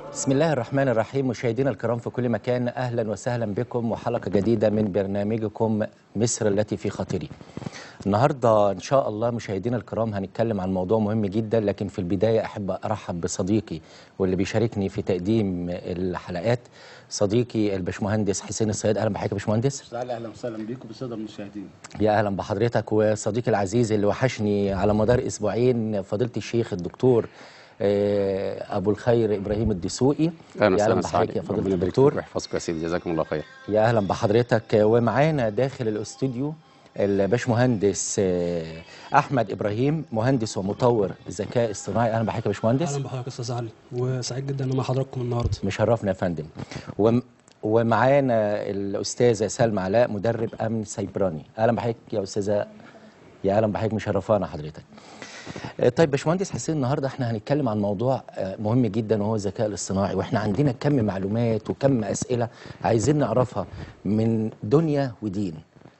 بسم الله الرحمن الرحيم مشاهدينا الكرام في كل مكان اهلا وسهلا بكم وحلقه جديده من برنامجكم مصر التي في خاطري. النهارده ان شاء الله مشاهدينا الكرام هنتكلم عن موضوع مهم جدا لكن في البدايه احب ارحب بصديقي واللي بيشاركني في تقديم الحلقات صديقي الباشمهندس حسين الصياد اهلا بحضرتك يا باشمهندس. تعالى اهلا وسهلا بيكم بالساده المشاهدين يا اهلا بحضرتك وصديقي العزيز اللي وحشني على مدار اسبوعين فضيله الشيخ الدكتور آه، ابو الخير ابراهيم الدسوقي اهلا يا اهلا وسهلا بحضرتك سعيد يا فضيله ربنا يبارك الدكتور فيك ويحفظك يا سيدي جزاكم الله خير يا اهلا بحضرتك ومعانا داخل الاستوديو الباشمهندس آه، احمد ابراهيم مهندس ومطور ذكاء اصطناعي اهلا بحضرتك يا باشمهندس اهلا بحضرتك يا استاذ علي وسعيد جدا ان انا مع حضراتكم النهارده مشرفنا يا فندم وم- ومعانا الاستاذه سلمى علاء مدرب امن سيبراني اهلا بحضرتك يا استاذه يا اهلا بحضرتك مشرفانا حضرتك آه، طيب باشمهندس حسين النهارده احنا هنتكلم عن موضوع آه، مهم جدا وهو الذكاء الاصطناعي واحنا عندنا كم معلومات وكم اسئله عايزين نعرفها من دنيا ودين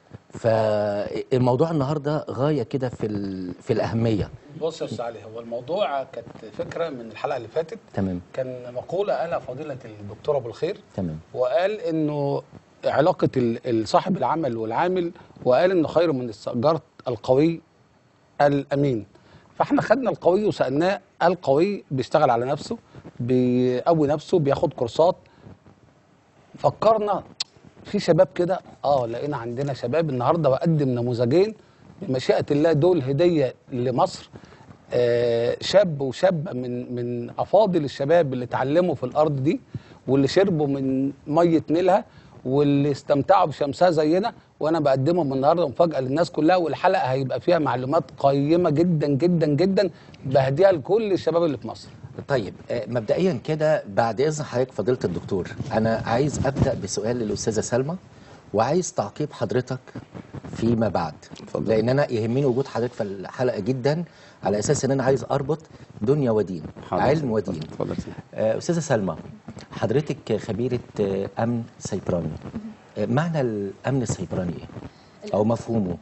فالموضوع النهارده غايه كده في ال- في الاهميه بص يا استاذ علي هو الموضوع كانت فكره من الحلقه اللي فاتت تمام كان مقوله قالها فضيله الدكتور ابو الخير تمام وقال انه علاقه ال- صاحب العمل والعامل وقال انه خير من الجار القوي الامين فاحنا خدنا القوي وسالناه القوي بيشتغل على نفسه بيقوي نفسه بياخد كورسات فكرنا في شباب كده اه لقينا عندنا شباب النهارده بقدم نموذجين بمشيئه الله دول هديه لمصر آه شاب وشابه من من افاضل الشباب اللي اتعلموا في الارض دي واللي شربوا من ميه نيلها واللي استمتعوا بشمسها زينا وانا بقدمهم النهارده مفاجاه للناس كلها والحلقه هيبقى فيها معلومات قيمه جدا جدا جدا بهديها لكل الشباب اللي في مصر طيب آه، مبدئيا كده بعد اذن حضرتك فضيله الدكتور انا عايز ابدا بسؤال للاستاذه سلمى وعايز تعقيب حضرتك فيما بعد اتفضل. لان انا يهمني وجود حضرتك في الحلقه جدا على اساس ان انا عايز اربط دنيا ودين حاضر. علم ودين اتفضل سيدي. آه، استاذه سلمى حضرتك خبيره آه، امن سيبراني آه، معنى الامن السيبراني ايه او مفهومه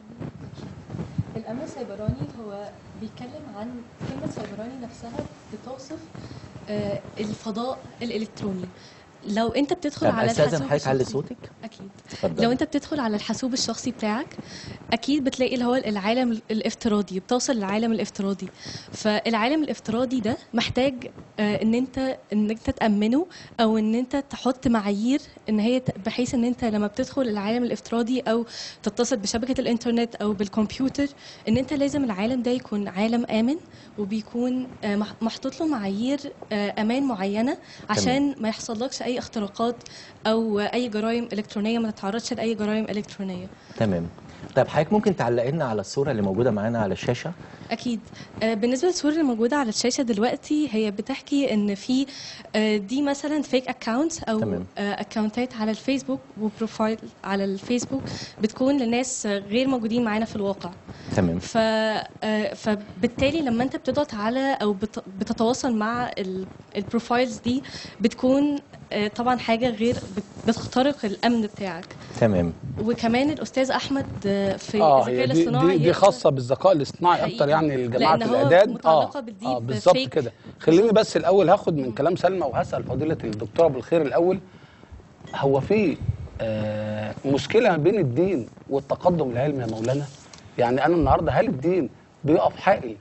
الأمن السيبراني هو بيتكلم عن كلمة سيبراني نفسها بتوصف آه، الفضاء الإلكتروني لو أنت بتدخل طب على استاذن الحاسوب حضرتك علي الشخصي- صوتك أكيد اتفضل لو أنت بتدخل على الحاسوب الشخصي بتاعك أكيد بتلاقي اللي هو العالم الافتراضي بتوصل للعالم الافتراضي فالعالم الافتراضي ده محتاج آه، ان انت ان انت تامنه او ان انت تحط معايير ان هي ت- بحيث ان انت لما بتدخل العالم الافتراضي او تتصل بشبكه الانترنت او بالكمبيوتر ان انت لازم العالم ده يكون عالم امن وبيكون آه، مح- محطوط له معايير آه، امان معينه عشان ما يحصلكش اي اختراقات او اي جرائم الكترونيه ما تتعرضش لاي جرائم الكترونيه تمام طيب حضرتك ممكن تعلق لنا على الصوره اللي موجوده معانا على الشاشه اكيد آه، بالنسبه للصور اللي موجوده على الشاشه دلوقتي هي بتحكي ان في آه، دي مثلا فيك اكونت او تمام. اكونتات على الفيسبوك وبروفايل على الفيسبوك بتكون لناس آه، غير موجودين معانا في الواقع تمام ف آه، فبالتالي لما انت بتضغط على او بت- بتتواصل مع ال- البروفايلز دي بتكون آه، طبعا حاجه غير بت- بتخترق الامن بتاعك تمام وكمان الاستاذ احمد آه، في اه الذكاء هي دي الاصطناعي دي, دي يقدر- خاصه بالذكاء الاصطناعي حقيقي. اكتر يعني لجماعه لأن هو الاعداد متعلقة بالديب اه بالظبط فيك. كده خليني بس الاول هاخد من كلام سلمى وهسال فضيله الدكتور ابو الخير الاول هو في آه مشكله ما بين الدين والتقدم العلمي يا مولانا يعني انا النهارده هل الدين بيقف حائل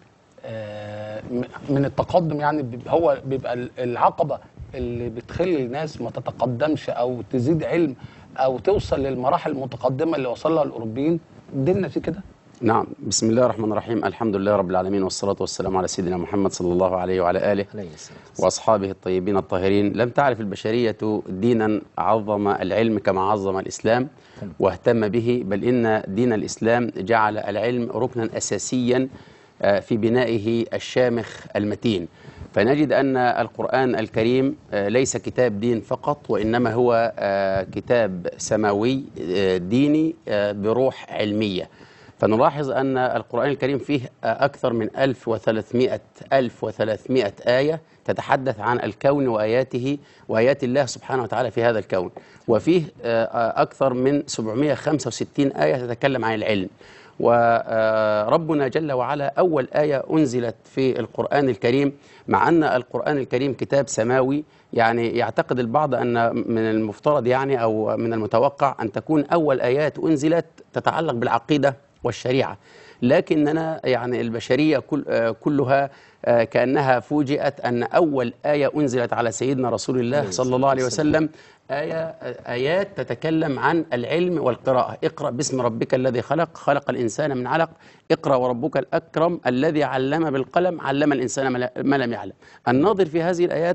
آه م- من التقدم يعني بيبقى هو بيبقى ال- العقبه اللي بتخلي الناس ما تتقدمش او تزيد علم او توصل للمراحل المتقدمه اللي وصلها الاوروبيين ديننا في كده نعم بسم الله الرحمن الرحيم الحمد لله رب العالمين والصلاة والسلام على سيدنا محمد صلى الله عليه وعلى آله عليه السلام وأصحابه الطيبين الطاهرين لم تعرف البشرية دينا عظم العلم كما عظم الإسلام واهتم به بل إن دين الإسلام جعل العلم ركنا أساسيا آه، في بنائه الشامخ المتين فنجد أن القرآن الكريم آه، ليس كتاب دين فقط وإنما هو آه، كتاب سماوي آه، ديني آه، بروح علمية فنلاحظ أن القرآن الكريم فيه أكثر من 1300 1300 آية تتحدث عن الكون وآياته وآيات الله سبحانه وتعالى في هذا الكون وفيه آه، أكثر من 765 آية تتكلم عن العلم وربنا جل وعلا أول آية أنزلت في القرآن الكريم مع أن القرآن الكريم كتاب سماوي يعني يعتقد البعض أن من المفترض يعني أو من المتوقع أن تكون أول آيات أنزلت تتعلق بالعقيدة والشريعة لكننا يعني البشرية كل آه، كلها آه، كأنها فوجئت أن أول آية أنزلت على سيدنا رسول الله صلى الله عليه وسلم آية آيات تتكلم عن العلم والقراءة اقرأ باسم ربك الذي خلق خلق الإنسان من علق اقرأ وربك الأكرم الذي علم بالقلم علم الإنسان ما لا- ما لم يعلم الناظر في هذه الآيات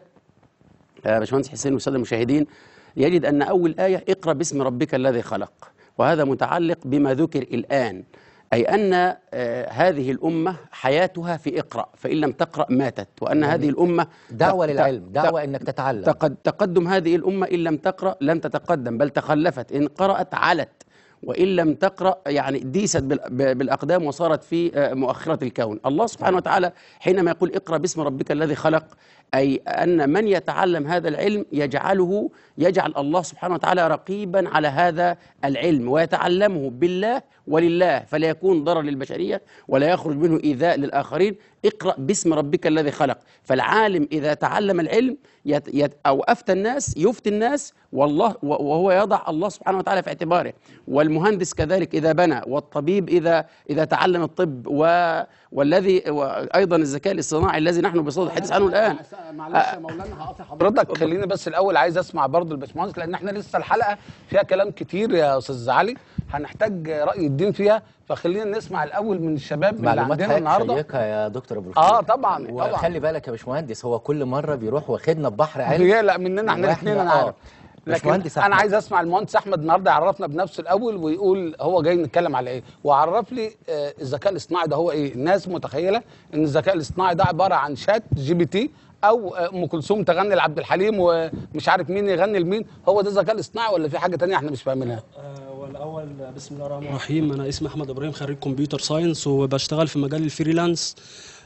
آه، باشمهندس حسين والساده المشاهدين يجد ان اول ايه اقرا باسم ربك الذي خلق وهذا متعلق بما ذكر الان اي ان آه، هذه الامه حياتها في اقرا فان لم تقرا ماتت وان هذه الامه دعوة تق- للعلم تق- دعوة انك تتعلم تقد تقدم هذه الأمة إن لم تقرأ لن تتقدم بل تخلفت إن قرأت علت وإن لم تقرأ يعني ديست بال- ب- بالأقدام وصارت في آه، مؤخرة الكون الله سبحانه وتعالى حينما يقول اقرأ باسم ربك الذي خلق أي أن من يتعلم هذا العلم يجعله يجعل الله سبحانه وتعالى رقيبا على هذا العلم ويتعلمه بالله ولله فلا يكون ضرر للبشرية ولا يخرج منه إيذاء للآخرين اقرأ باسم ربك الذي خلق فالعالم إذا تعلم العلم يت يت أو أفتى الناس يفتي النس والله و- وهو يضع الله سبحانه وتعالى في اعتباره والمهندس كذلك إذا بنى والطبيب إذا إذا تعلم الطب و والذي وأيضا الذكاء الاصطناعي الذي نحن بصدد الحديث عنه الآن معلش يا مولانا هقاطع حضرتك خليني بس الاول عايز اسمع برضو الباشمهندس لان احنا لسه الحلقه فيها كلام كتير يا استاذ علي هنحتاج راي الدين فيها فخلينا نسمع الاول من الشباب اللي معلومات عندنا حضرتك النهارده شيقة يا دكتور ابو الخير اه طبعا طبعا وخلي بالك يا باشمهندس هو كل مره بيروح واخدنا ببحر علم بيقلق مننا احنا وإحنا- الاثنين انا آه. عارف لكن باشمهندس انا أحمد. عايز اسمع المهندس احمد النهارده يعرفنا بنفسه الاول ويقول هو جاي نتكلم على ايه وعرف لي آه، الذكاء الاصطناعي ده هو ايه الناس متخيله ان الذكاء الاصطناعي ده عباره عن شات جي بي تي او آه، ام كلثوم تغني لعبد الحليم ومش عارف مين يغني لمين هو ده الذكاء الاصطناعي ولا في حاجه تانية احنا مش فاهمينها آه، والاول بسم الله الرحمن الرحيم انا اسمي احمد ابراهيم خريج كمبيوتر ساينس وبشتغل في مجال الفريلانس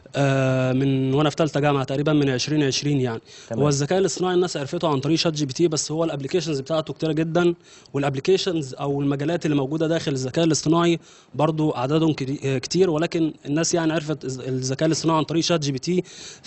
آه، من وانا في ثالثه جامعه تقريبا من 2020 يعني تمام. هو الذكاء الاصطناعي الناس عرفته عن طريق شات جي بي تي بس هو الابلكيشنز بتاعته كتيره جدا والابلكيشنز او المجالات اللي موجوده داخل الذكاء الاصطناعي برضو عددهم كتي- آه، كتير ولكن الناس يعني عرفت الز- الذكاء الاصطناعي عن طريق شات جي بي تي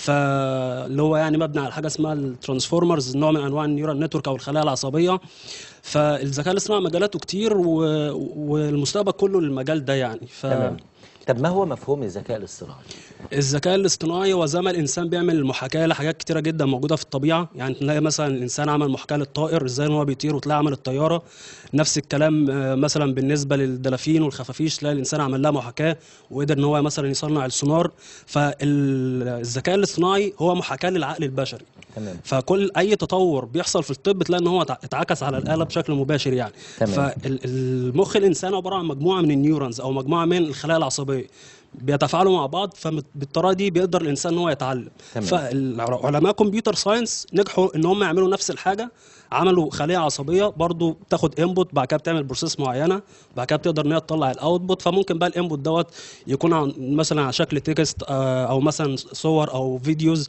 فاللي هو يعني مبني على حاجه اسمها الترانسفورمرز نوع من انواع النيورال نتورك او الخلايا العصبيه فالذكاء الاصطناعي مجالاته كتير و... والمستقبل كله للمجال ده يعني ف... تمام طب ما هو مفهوم الذكاء الاصطناعي الذكاء الاصطناعي هو زي ما الانسان بيعمل محاكاه لحاجات كتيره جدا موجوده في الطبيعه يعني تلاقي مثلا الانسان عمل محاكاه للطائر ازاي ان هو بيطير وتلاقي عمل الطياره نفس الكلام آه، مثلا بالنسبه للدلافين والخفافيش تلاقي الانسان عمل لها محاكاه وقدر ان هو مثلا يصنع السونار فالذكاء الاصطناعي هو محاكاه للعقل البشري تمام فكل اي تطور بيحصل في الطب تلاقي ان هو اتع- اتعكس على الاله بشكل مباشر يعني تمام. فالمخ الانسان عباره عن مجموعه من النيورونز او مجموعه من الخلايا العصبيه بيتفاعلوا مع بعض فبالطريقه دي بيقدر الانسان ان هو يتعلم تمام. فالعلماء كمبيوتر ساينس نجحوا ان هم يعملوا نفس الحاجه عملوا خليه عصبيه برضو بتاخد انبوت بعد كده بتعمل بروسيس معينه بعد كده بتقدر ان هي تطلع الاوتبوت فممكن بقى الانبوت دوت يكون عن مثلا على شكل تكست آه، او مثلا صور او فيديوز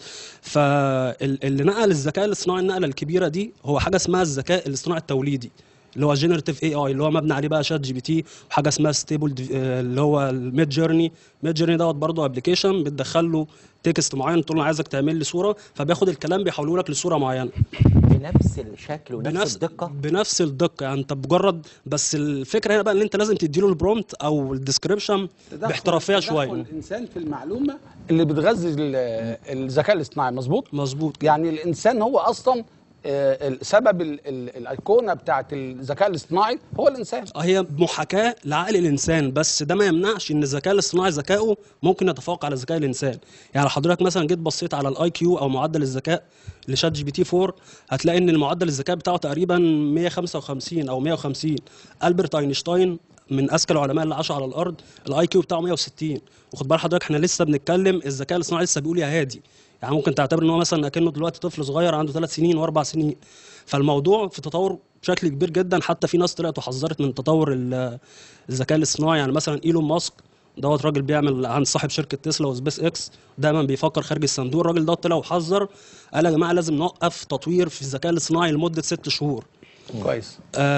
فاللي نقل الذكاء الاصطناعي النقله الكبيره دي هو حاجه اسمها الذكاء الاصطناعي التوليدي اللي هو جينيريتيف اي اي اللي هو مبني عليه بقى شات جي بي تي وحاجه اسمها ستيبل اللي هو الميد جيرني ميد جيرني دوت برضه ابلكيشن بتدخل له تكست معين تقول له عايزك تعمل لي صوره فبياخد الكلام بيحوله لك لصوره معينه بنفس الشكل ونفس بنفس الدقه بنفس الدقه يعني انت مجرد بس الفكره هنا بقى ان انت لازم تديله البرومت او الديسكربشن باحترافيه تدخل شويه الانسان في المعلومه اللي بتغذي ال- الذكاء الاصطناعي مظبوط مظبوط يعني الانسان هو اصلا آه، ال- سبب ال- ال- الايقونه بتاعت الذكاء الاصطناعي هو الانسان هي محاكاة لعقل الإنسان بس ده ما يمنعش إن الذكاء الاصطناعي ذكائه ممكن يتفوق على ذكاء الإنسان يعني حضرتك مثلا جيت بصيت على الاي كيو أو معدل الذكاء لشات جي بي تي 4 هتلاقي إن المعدل الذكاء بتاعه تقريبا 155 أو 150 ألبرت أينشتاين من أذكى العلماء اللي عاشوا على الأرض الاي كيو بتاعه 160 وخد بال حضرتك احنا لسه بنتكلم الذكاء الاصطناعي لسه بيقول يا هادي يعني ممكن تعتبر ان هو مثلا اكنه دلوقتي طفل صغير عنده ثلاث سنين واربع سنين فالموضوع في تطور بشكل كبير جدا حتى في ناس طلعت وحذرت من تطور ال- الذكاء الاصطناعي يعني مثلا ايلون ماسك دوت راجل بيعمل عن صاحب شركه تسلا وسبيس اكس دايما بيفكر خارج الصندوق الراجل دوت طلع وحذر قال يا جماعه لازم نوقف تطوير في الذكاء الاصطناعي لمده ست شهور كويس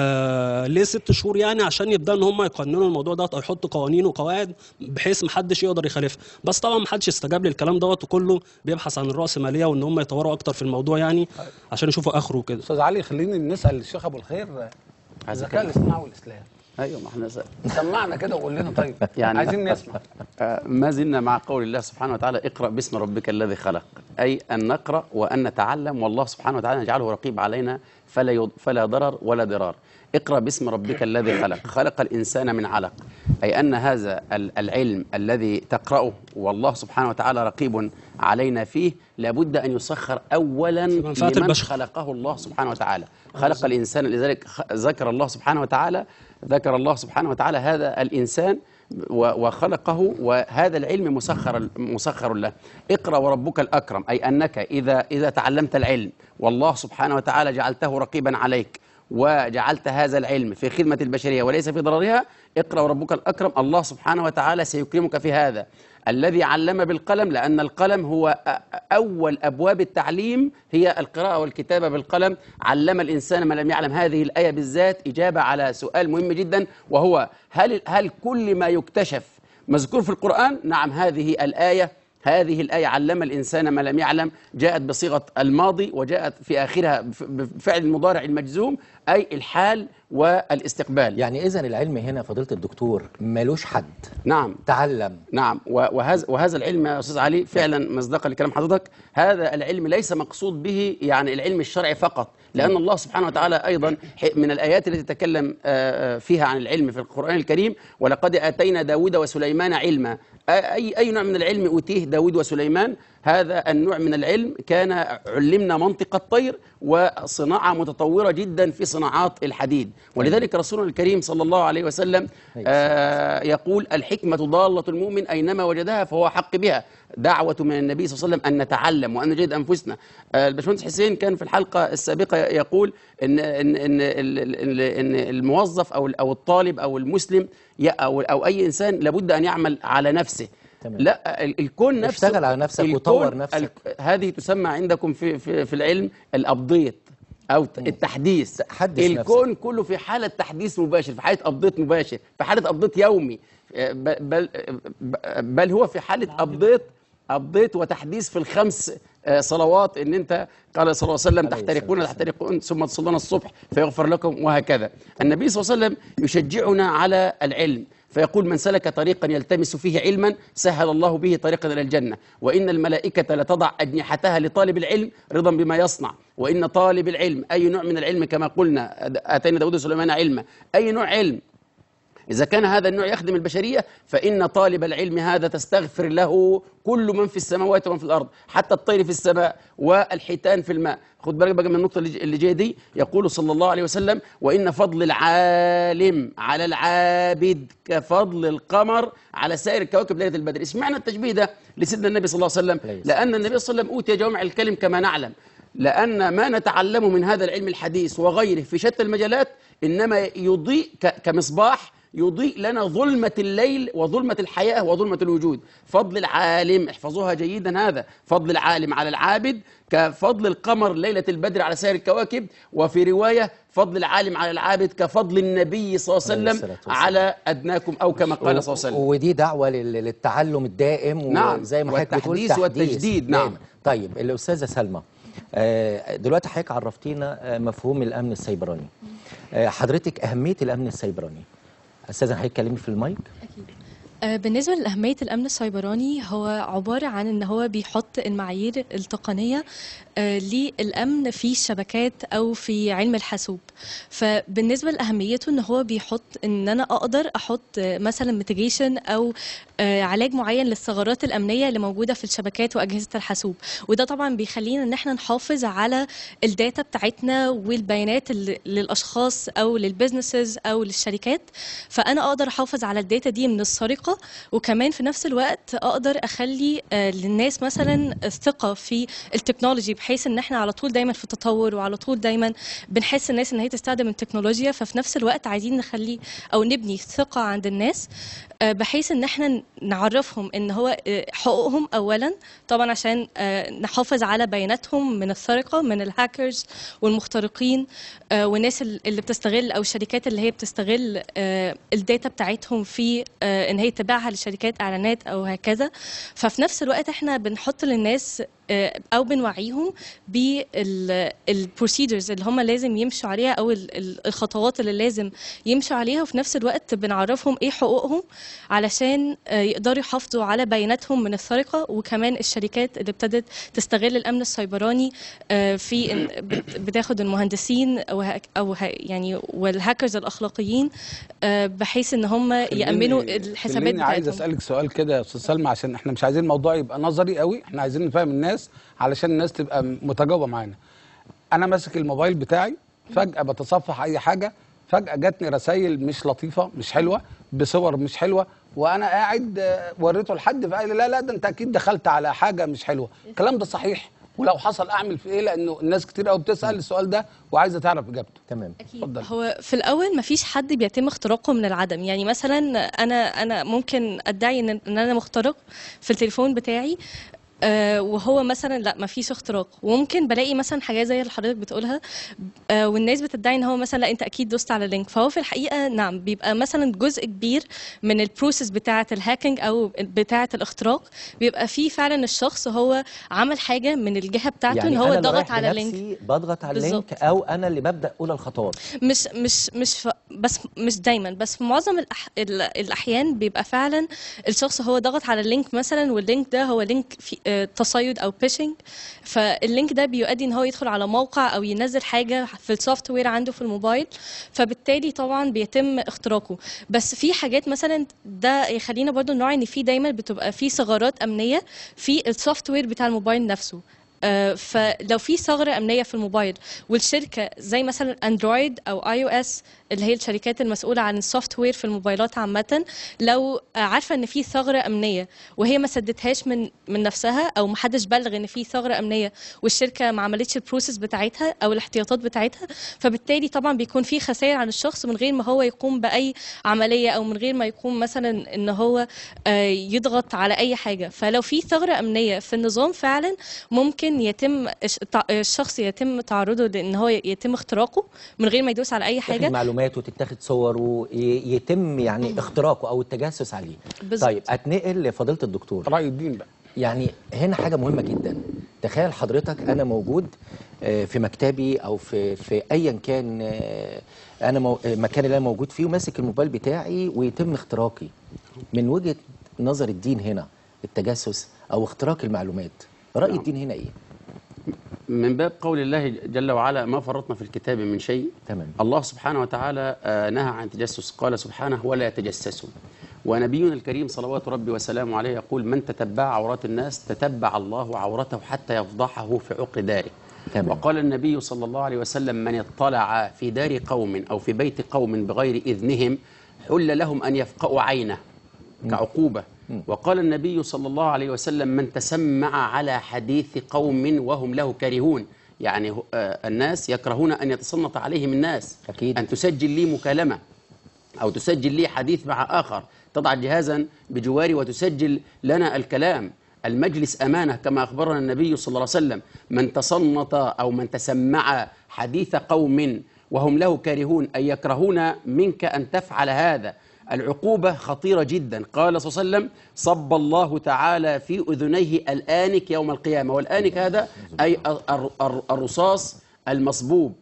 آه ليه ست شهور يعني عشان يبداوا ان هم يقننوا الموضوع دوت او يحطوا قوانين وقواعد بحيث محدش يقدر يخالفها بس طبعا محدش استجاب للكلام دوت وكله بيبحث عن الراسماليه وان هم يطوروا اكتر في الموضوع يعني عشان يشوفوا اخره كده استاذ علي خليني نسال الشيخ ابو الخير الذكاء الاصطناعي والاسلام ايوه ما احنا س- سمعنا كده وقول لنا طيب يعني- عايزين نسمع آه، ما زلنا مع قول الله سبحانه وتعالى اقرأ باسم ربك الذي خلق أي أن نقرأ وأن نتعلم والله سبحانه وتعالى يجعله رقيب علينا فلا يض... فلا ضرر ولا ضرار اقرأ باسم ربك الذي خلق خلق الإنسان من علق أي أن هذا ال- العلم الذي تقرأه والله سبحانه وتعالى رقيب علينا فيه لابد أن يسخر أولا في منفعة لمن البشر. خلقه الله سبحانه وتعالى خلق الإنسان لذلك خ- ذكر الله سبحانه وتعالى ذكر الله سبحانه وتعالى هذا الإنسان و- وخلقه وهذا العلم مسخر مسخر له اقرأ وربك الأكرم أي أنك إذا إذا تعلمت العلم والله سبحانه وتعالى جعلته رقيبا عليك وجعلت هذا العلم في خدمة البشرية وليس في ضررها اقرأ وربك الأكرم الله سبحانه وتعالى سيكرمك في هذا الذي علم بالقلم لأن القلم هو أ- أول أبواب التعليم هي القراءة والكتابة بالقلم علم الإنسان ما لم يعلم هذه الآية بالذات إجابة على سؤال مهم جدا وهو هل هل كل ما يكتشف مذكور في القرآن نعم هذه الآية هذه الآية علم الإنسان ما لم يعلم جاءت بصيغة الماضي وجاءت في آخرها بف- بفعل المضارع المجزوم أي الحال والاستقبال يعني اذا العلم هنا فضيله الدكتور ملوش حد نعم تعلم نعم و- وهذا وهذا العلم يا استاذ علي فعلا مصداقا لكلام حضرتك هذا العلم ليس مقصود به يعني العلم الشرعي فقط لان الله سبحانه وتعالى ايضا ح- من الايات التي تكلم آه، آه، فيها عن العلم في القران الكريم ولقد اتينا داود وسليمان علما آه، اي اي نوع من العلم اوتيه داود وسليمان هذا النوع من العلم كان علمنا منطق الطير وصناعه متطوره جدا في صناعات الحديد ولذلك رسولنا الكريم صلى الله عليه وسلم آه، يقول الحكمة ضالة المؤمن أينما وجدها فهو حق بها دعوة من النبي صلى الله عليه وسلم أن نتعلم وأن نجد أنفسنا آه، الباشمهندس حسين كان في الحلقة السابقة يقول إن إن إن ال- ال- إن الموظف أو أو الطالب أو المسلم ي- أو أو أي إنسان لابد أن يعمل على نفسه تمام. لا ال- الكون نفسه اشتغل على نفسك الكون- وطور نفسك. ال- هذه تسمى عندكم في في, في العلم الابديت او التحديث حدث الكون كله في حاله تحديث مباشر في حاله ابديت مباشر في حاله ابديت يومي آه، ب- بل ب- بل هو في حاله ابديت ابديت وتحديث في الخمس آه، صلوات ان انت قال صلى الله عليه وسلم عليه تحترقون الصلاة تحترقون ثم تصلون الصبح فيغفر لكم وهكذا النبي صلى الله عليه وسلم يشجعنا على العلم فيقول من سلك طريقا يلتمس فيه علما سهل الله به طريقا الى الجنه وان الملائكه لتضع اجنحتها لطالب العلم رضا بما يصنع وان طالب العلم اي نوع من العلم كما قلنا اتينا داود وسليمان علما اي نوع علم إذا كان هذا النوع يخدم البشرية فإن طالب العلم هذا تستغفر له كل من في السماوات ومن في الأرض حتى الطير في السماء والحيتان في الماء خد بالك بقى من النقطة اللي اللي جاية دي يقول صلى الله عليه وسلم وإن فضل العالم على العابد كفضل القمر على سائر الكواكب ليلة البدر اسمعنا التشبيه ده لسيدنا النبي صلى الله عليه وسلم عليه الصلاة لأن النبي صلى الله عليه وسلم أوتي جوامع الكلم كما نعلم لأن ما نتعلمه من هذا العلم الحديث وغيره في شتى المجالات إنما يضيء ك- كمصباح يضيء لنا ظلمة الليل وظلمة الحياة وظلمة الوجود فضل العالم احفظوها جيدا هذا فضل العالم على العابد كفضل القمر ليلة البدر على سائر الكواكب وفي رواية فضل العالم على العابد كفضل النبي صلى الله عليه عليه الصلاة وسلم والسلام. على أدناكم أو كما قال صلى الله عليه وسلم ودي دعوه لل- للتعلم الدائم نعم، وزي ما حضرتك بتقول والتحديث تحديث والتجديد، نعم. دايما. طيب الاستاذه سلمى آه، دلوقتي حضرتك عرفتينا آه، مفهوم الامن السيبراني آه، حضرتك اهميه الامن السيبراني استاذه حضرتك كلمي في المايك آه، بالنسبة لأهمية الأمن السيبراني هو عبارة عن إن هو بيحط المعايير التقنية آه، للأمن في الشبكات أو في علم الحاسوب فبالنسبة لأهميته إن هو بيحط إن أنا أقدر أحط آه، مثلا ميتيجيشن أو آه، علاج معين للثغرات الأمنية اللي موجودة في الشبكات وأجهزة الحاسوب وده طبعا بيخلينا إن احنا نحافظ على الداتا بتاعتنا والبيانات اللي- للأشخاص أو للبزنسز أو للشركات فأنا أقدر أحافظ على الداتا دي من السرقة الثقه وكمان في نفس الوقت اقدر اخلي آه، للناس مثلا الثقه في التكنولوجي بحيث ان احنا على طول دايما في تطور وعلى طول دايما بنحس الناس ان هي تستخدم التكنولوجيا ففي نفس الوقت عايزين نخلي او نبني ثقه عند الناس آه، بحيث ان احنا نعرفهم ان هو آه، حقوقهم اولا طبعا عشان آه، نحافظ على بياناتهم من السرقه من الهاكرز والمخترقين آه، والناس ال- اللي بتستغل او الشركات اللي هي بتستغل آه، الداتا بتاعتهم في آه، ان هي تبيعها لشركات اعلانات او هكذا ففي نفس الوقت احنا بنحط للناس آه، او بنوعيهم بالبروسيدرز اللي هم لازم يمشوا عليها او ال- ال- الخطوات اللي لازم يمشوا عليها وفي نفس الوقت بنعرفهم ايه حقوقهم علشان آه، يقدروا يحافظوا على بياناتهم من السرقه وكمان الشركات اللي ابتدت تستغل الامن السيبراني آه، في إن بت- بتاخد المهندسين او هك- او ه- يعني والهاكرز الاخلاقيين آه، بحيث ان هم يامنوا خليني- الحسابات خليني عايز بتاعتهم اسالك سؤال كده يا استاذ سلمى عشان احنا مش عايزين الموضوع يبقى نظري قوي احنا عايزين نفهم الناس علشان الناس تبقى متجاوبه معانا انا ماسك الموبايل بتاعي فجاه بتصفح اي حاجه فجاه جاتني رسائل مش لطيفه مش حلوه بصور مش حلوه وانا قاعد آه، وريته لحد فقال لي لا لا ده انت اكيد دخلت على حاجه مش حلوه الكلام ده صحيح ولو حصل اعمل في ايه لانه الناس كتير قوي بتسال السؤال ده وعايزه تعرف اجابته تمام اكيد اتفضل. هو في الاول ما فيش حد بيتم اختراقه من العدم يعني مثلا انا انا ممكن ادعي ان ان انا مخترق في التليفون بتاعي آه وهو مثلا لا ما فيش اختراق وممكن بلاقي مثلا حاجات زي اللي حضرتك بتقولها آه والناس بتدعي ان هو مثلا لا انت اكيد دوست على لينك فهو في الحقيقه نعم بيبقى مثلا جزء كبير من البروسيس بتاعه الهاكينج او بتاعه الاختراق بيبقى فيه فعلا الشخص هو عمل حاجه من الجهه بتاعته يعني ان هو أنا اللي ضغط رايح على لينك بنفسي بضغط على اللينك بالظبط. او انا اللي ببدا اولى الخطوات مش مش مش ف... بس مش دايما بس في معظم الأح... ال- الاحيان بيبقى فعلا الشخص هو ضغط على اللينك مثلا واللينك ده هو لينك في آه، تصيد او بيشنج فاللينك ده بيؤدي ان هو يدخل على موقع او ينزل حاجه في السوفت وير عنده في الموبايل فبالتالي طبعا بيتم اختراقه بس في حاجات مثلا ده يخلينا برضو نراعي ان في دايما بتبقى في ثغرات امنيه في السوفت وير بتاع الموبايل نفسه آه، فلو في ثغره امنيه في الموبايل والشركه زي مثلا اندرويد او اي او اس اللي هي الشركات المسؤوله عن السوفت وير في الموبايلات عامه لو آه، عارفه ان في ثغره امنيه وهي ما سدتهاش من من نفسها او ما حدش بلغ ان في ثغره امنيه والشركه ما عملتش البروسيس بتاعتها او الاحتياطات بتاعتها فبالتالي طبعا بيكون في خسائر عن الشخص من غير ما هو يقوم باي عمليه او من غير ما يقوم مثلا ان هو آه، يضغط على اي حاجه فلو في ثغره امنيه في النظام فعلا ممكن يتم الش- تع- الشخص يتم تعرضه لان هو يتم اختراقه من غير ما يدوس على اي تاخد حاجه معلومات وتتاخد صور ويتم يعني اختراقه او التجسس عليه بالظبط. طيب اتنقل لفضيله الدكتور راي الدين بقى يعني هنا حاجه مهمه جدا تخيل حضرتك انا موجود آه، في مكتبي او في في ايا كان آه، انا مو- آه، المكان اللي انا موجود فيه وماسك الموبايل بتاعي ويتم اختراقي من وجهه نظر الدين هنا التجسس او اختراق المعلومات راي نعم. الدين هنا ايه من باب قول الله جل وعلا ما فرطنا في الكتاب من شيء تمام الله سبحانه وتعالى آه، نهى عن التجسس قال سبحانه ولا تجسسوا ونبينا الكريم صلوات ربي وسلامه عليه يقول من تتبع عورات الناس تتبع الله عورته حتى يفضحه في عقر داره تمام. وقال النبي صلى الله عليه وسلم من اطلع في دار قوم أو في بيت قوم بغير إذنهم حل لهم أن يفقأوا عينه كعقوبة وقال النبي صلى الله عليه وسلم من تسمع على حديث قوم وهم له كارهون يعني هو- آه، الناس يكرهون أن يتصنت عليهم الناس أكيد. أن تسجل لي مكالمة أو تسجل لي حديث مع آخر تضع جهازا بجواري وتسجل لنا الكلام المجلس أمانة كما أخبرنا النبي صلى الله عليه وسلم من تصنت أو من تسمع حديث قوم وهم له كارهون أي يكرهون منك أن تفعل هذا العقوبة خطيرة جدا قال صلى الله عليه وسلم صب الله تعالى في أذنيه الآنك يوم القيامة والآنك هذا أي الر- الر- الرصاص المصبوب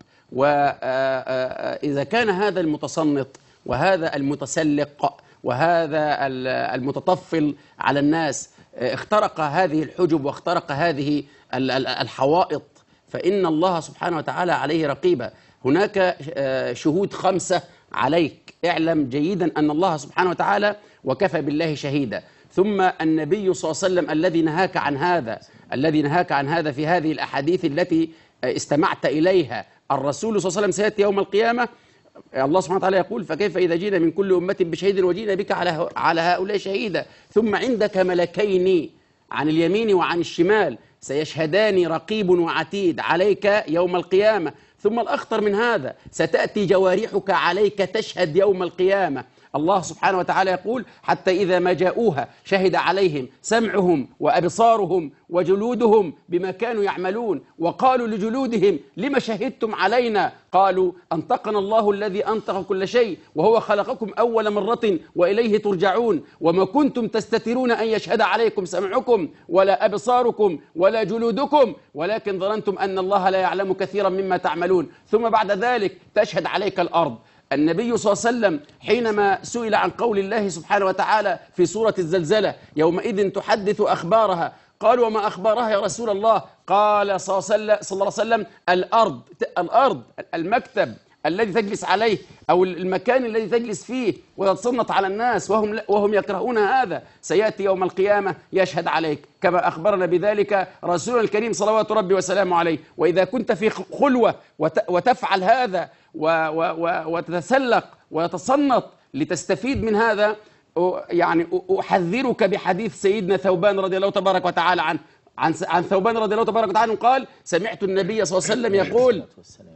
وإذا كان هذا المتصنت وهذا المتسلق وهذا ال- المتطفل على الناس آه، اخترق هذه الحجب واخترق هذه ال- ال- الحوائط فإن الله سبحانه وتعالى عليه رقيبة هناك آه، شهود خمسة عليك اعلم جيدا أن الله سبحانه وتعالى وكفى بالله شهيدا ثم النبي صلى الله عليه وسلم الذي نهاك عن هذا الذي نهاك عن هذا في هذه الأحاديث التي آه، استمعت إليها الرسول صلى الله عليه وسلم سيأتي يوم القيامة الله سبحانه وتعالى يقول فكيف إذا جينا من كل أمة بشهيد وجينا بك على على هؤلاء شهيدا ثم عندك ملكين عن اليمين وعن الشمال سيشهدان رقيب وعتيد عليك يوم القيامة ثم الأخطر من هذا ستأتي جوارحك عليك تشهد يوم القيامة الله سبحانه وتعالى يقول حتى إذا ما جاءوها شهد عليهم سمعهم وأبصارهم وجلودهم بما كانوا يعملون وقالوا لجلودهم لما شهدتم علينا قالوا أنطقنا الله الذي أنطق كل شيء وهو خلقكم أول مرة وإليه ترجعون وما كنتم تستترون أن يشهد عليكم سمعكم ولا أبصاركم ولا جلودكم ولكن ظننتم أن الله لا يعلم كثيرا مما تعملون ثم بعد ذلك تشهد عليك الأرض النبي صلى الله عليه وسلم حينما سئل عن قول الله سبحانه وتعالى في سورة الزلزلة يومئذ تحدث أخبارها قال وما أخبارها يا رسول الله قال صلى الله عليه وسلم- صلى الله عليه وسلم الأرض الأرض المكتب الذي تجلس عليه أو المكان الذي تجلس فيه وتتصنت على الناس وهم وهم يكرهون هذا سيأتي يوم القيامة يشهد عليك كما أخبرنا بذلك رسول الكريم صلوات ربي وسلامه عليه وإذا كنت في خلوة وت- وتفعل هذا و و و وتتسلق وتتصنت لتستفيد من هذا أ- يعني أ- أحذرك بحديث سيدنا ثوبان رضي الله تبارك وتعالى عنه عن س- عن ثوبان رضي الله تبارك وتعالى عنه قال سمعت النبي صلى الله عليه وسلم يقول والسلام.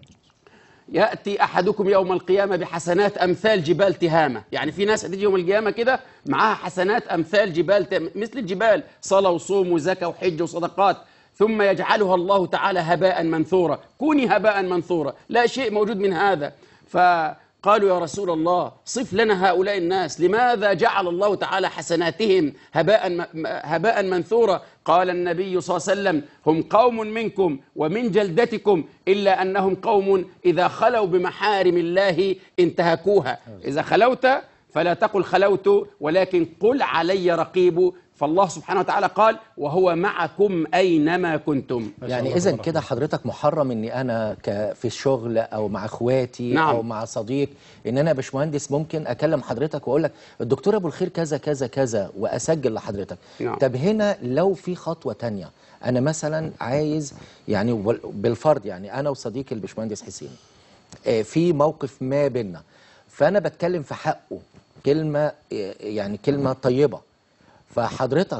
يأتي أحدكم يوم القيامة بحسنات أمثال جبال تهامة يعني في ناس هتيجي يوم القيامة كده معاها حسنات أمثال جبال تهامة مثل الجبال صلاة وصوم وزكاة وحج وصدقات ثم يجعلها الله تعالى هباء منثورا كوني هباء منثورا لا شيء موجود من هذا فقالوا يا رسول الله صف لنا هؤلاء الناس لماذا جعل الله تعالى حسناتهم هباء م- م- هباء منثورا قال النبي صلى الله عليه وسلم هم قوم منكم ومن جلدتكم إلا أنهم قوم إذا خلوا بمحارم الله انتهكوها إذا خلوت فلا تقل خلوت ولكن قل علي رقيب فالله سبحانه وتعالى قال وهو معكم أينما كنتم يعني اذا كده حضرتك محرم اني انا ك في الشغل او مع اخواتي نعم. او مع صديق ان انا يا باشمهندس ممكن اكلم حضرتك واقول لك الدكتور ابو الخير كذا كذا كذا واسجل لحضرتك نعم. طب هنا لو في خطوه تانية انا مثلا عايز يعني وال- بالفرض يعني انا وصديقي الباشمهندس حسين آه، في موقف ما بيننا فانا بتكلم في حقه كلمه آه، يعني كلمه طيبه فحضرتك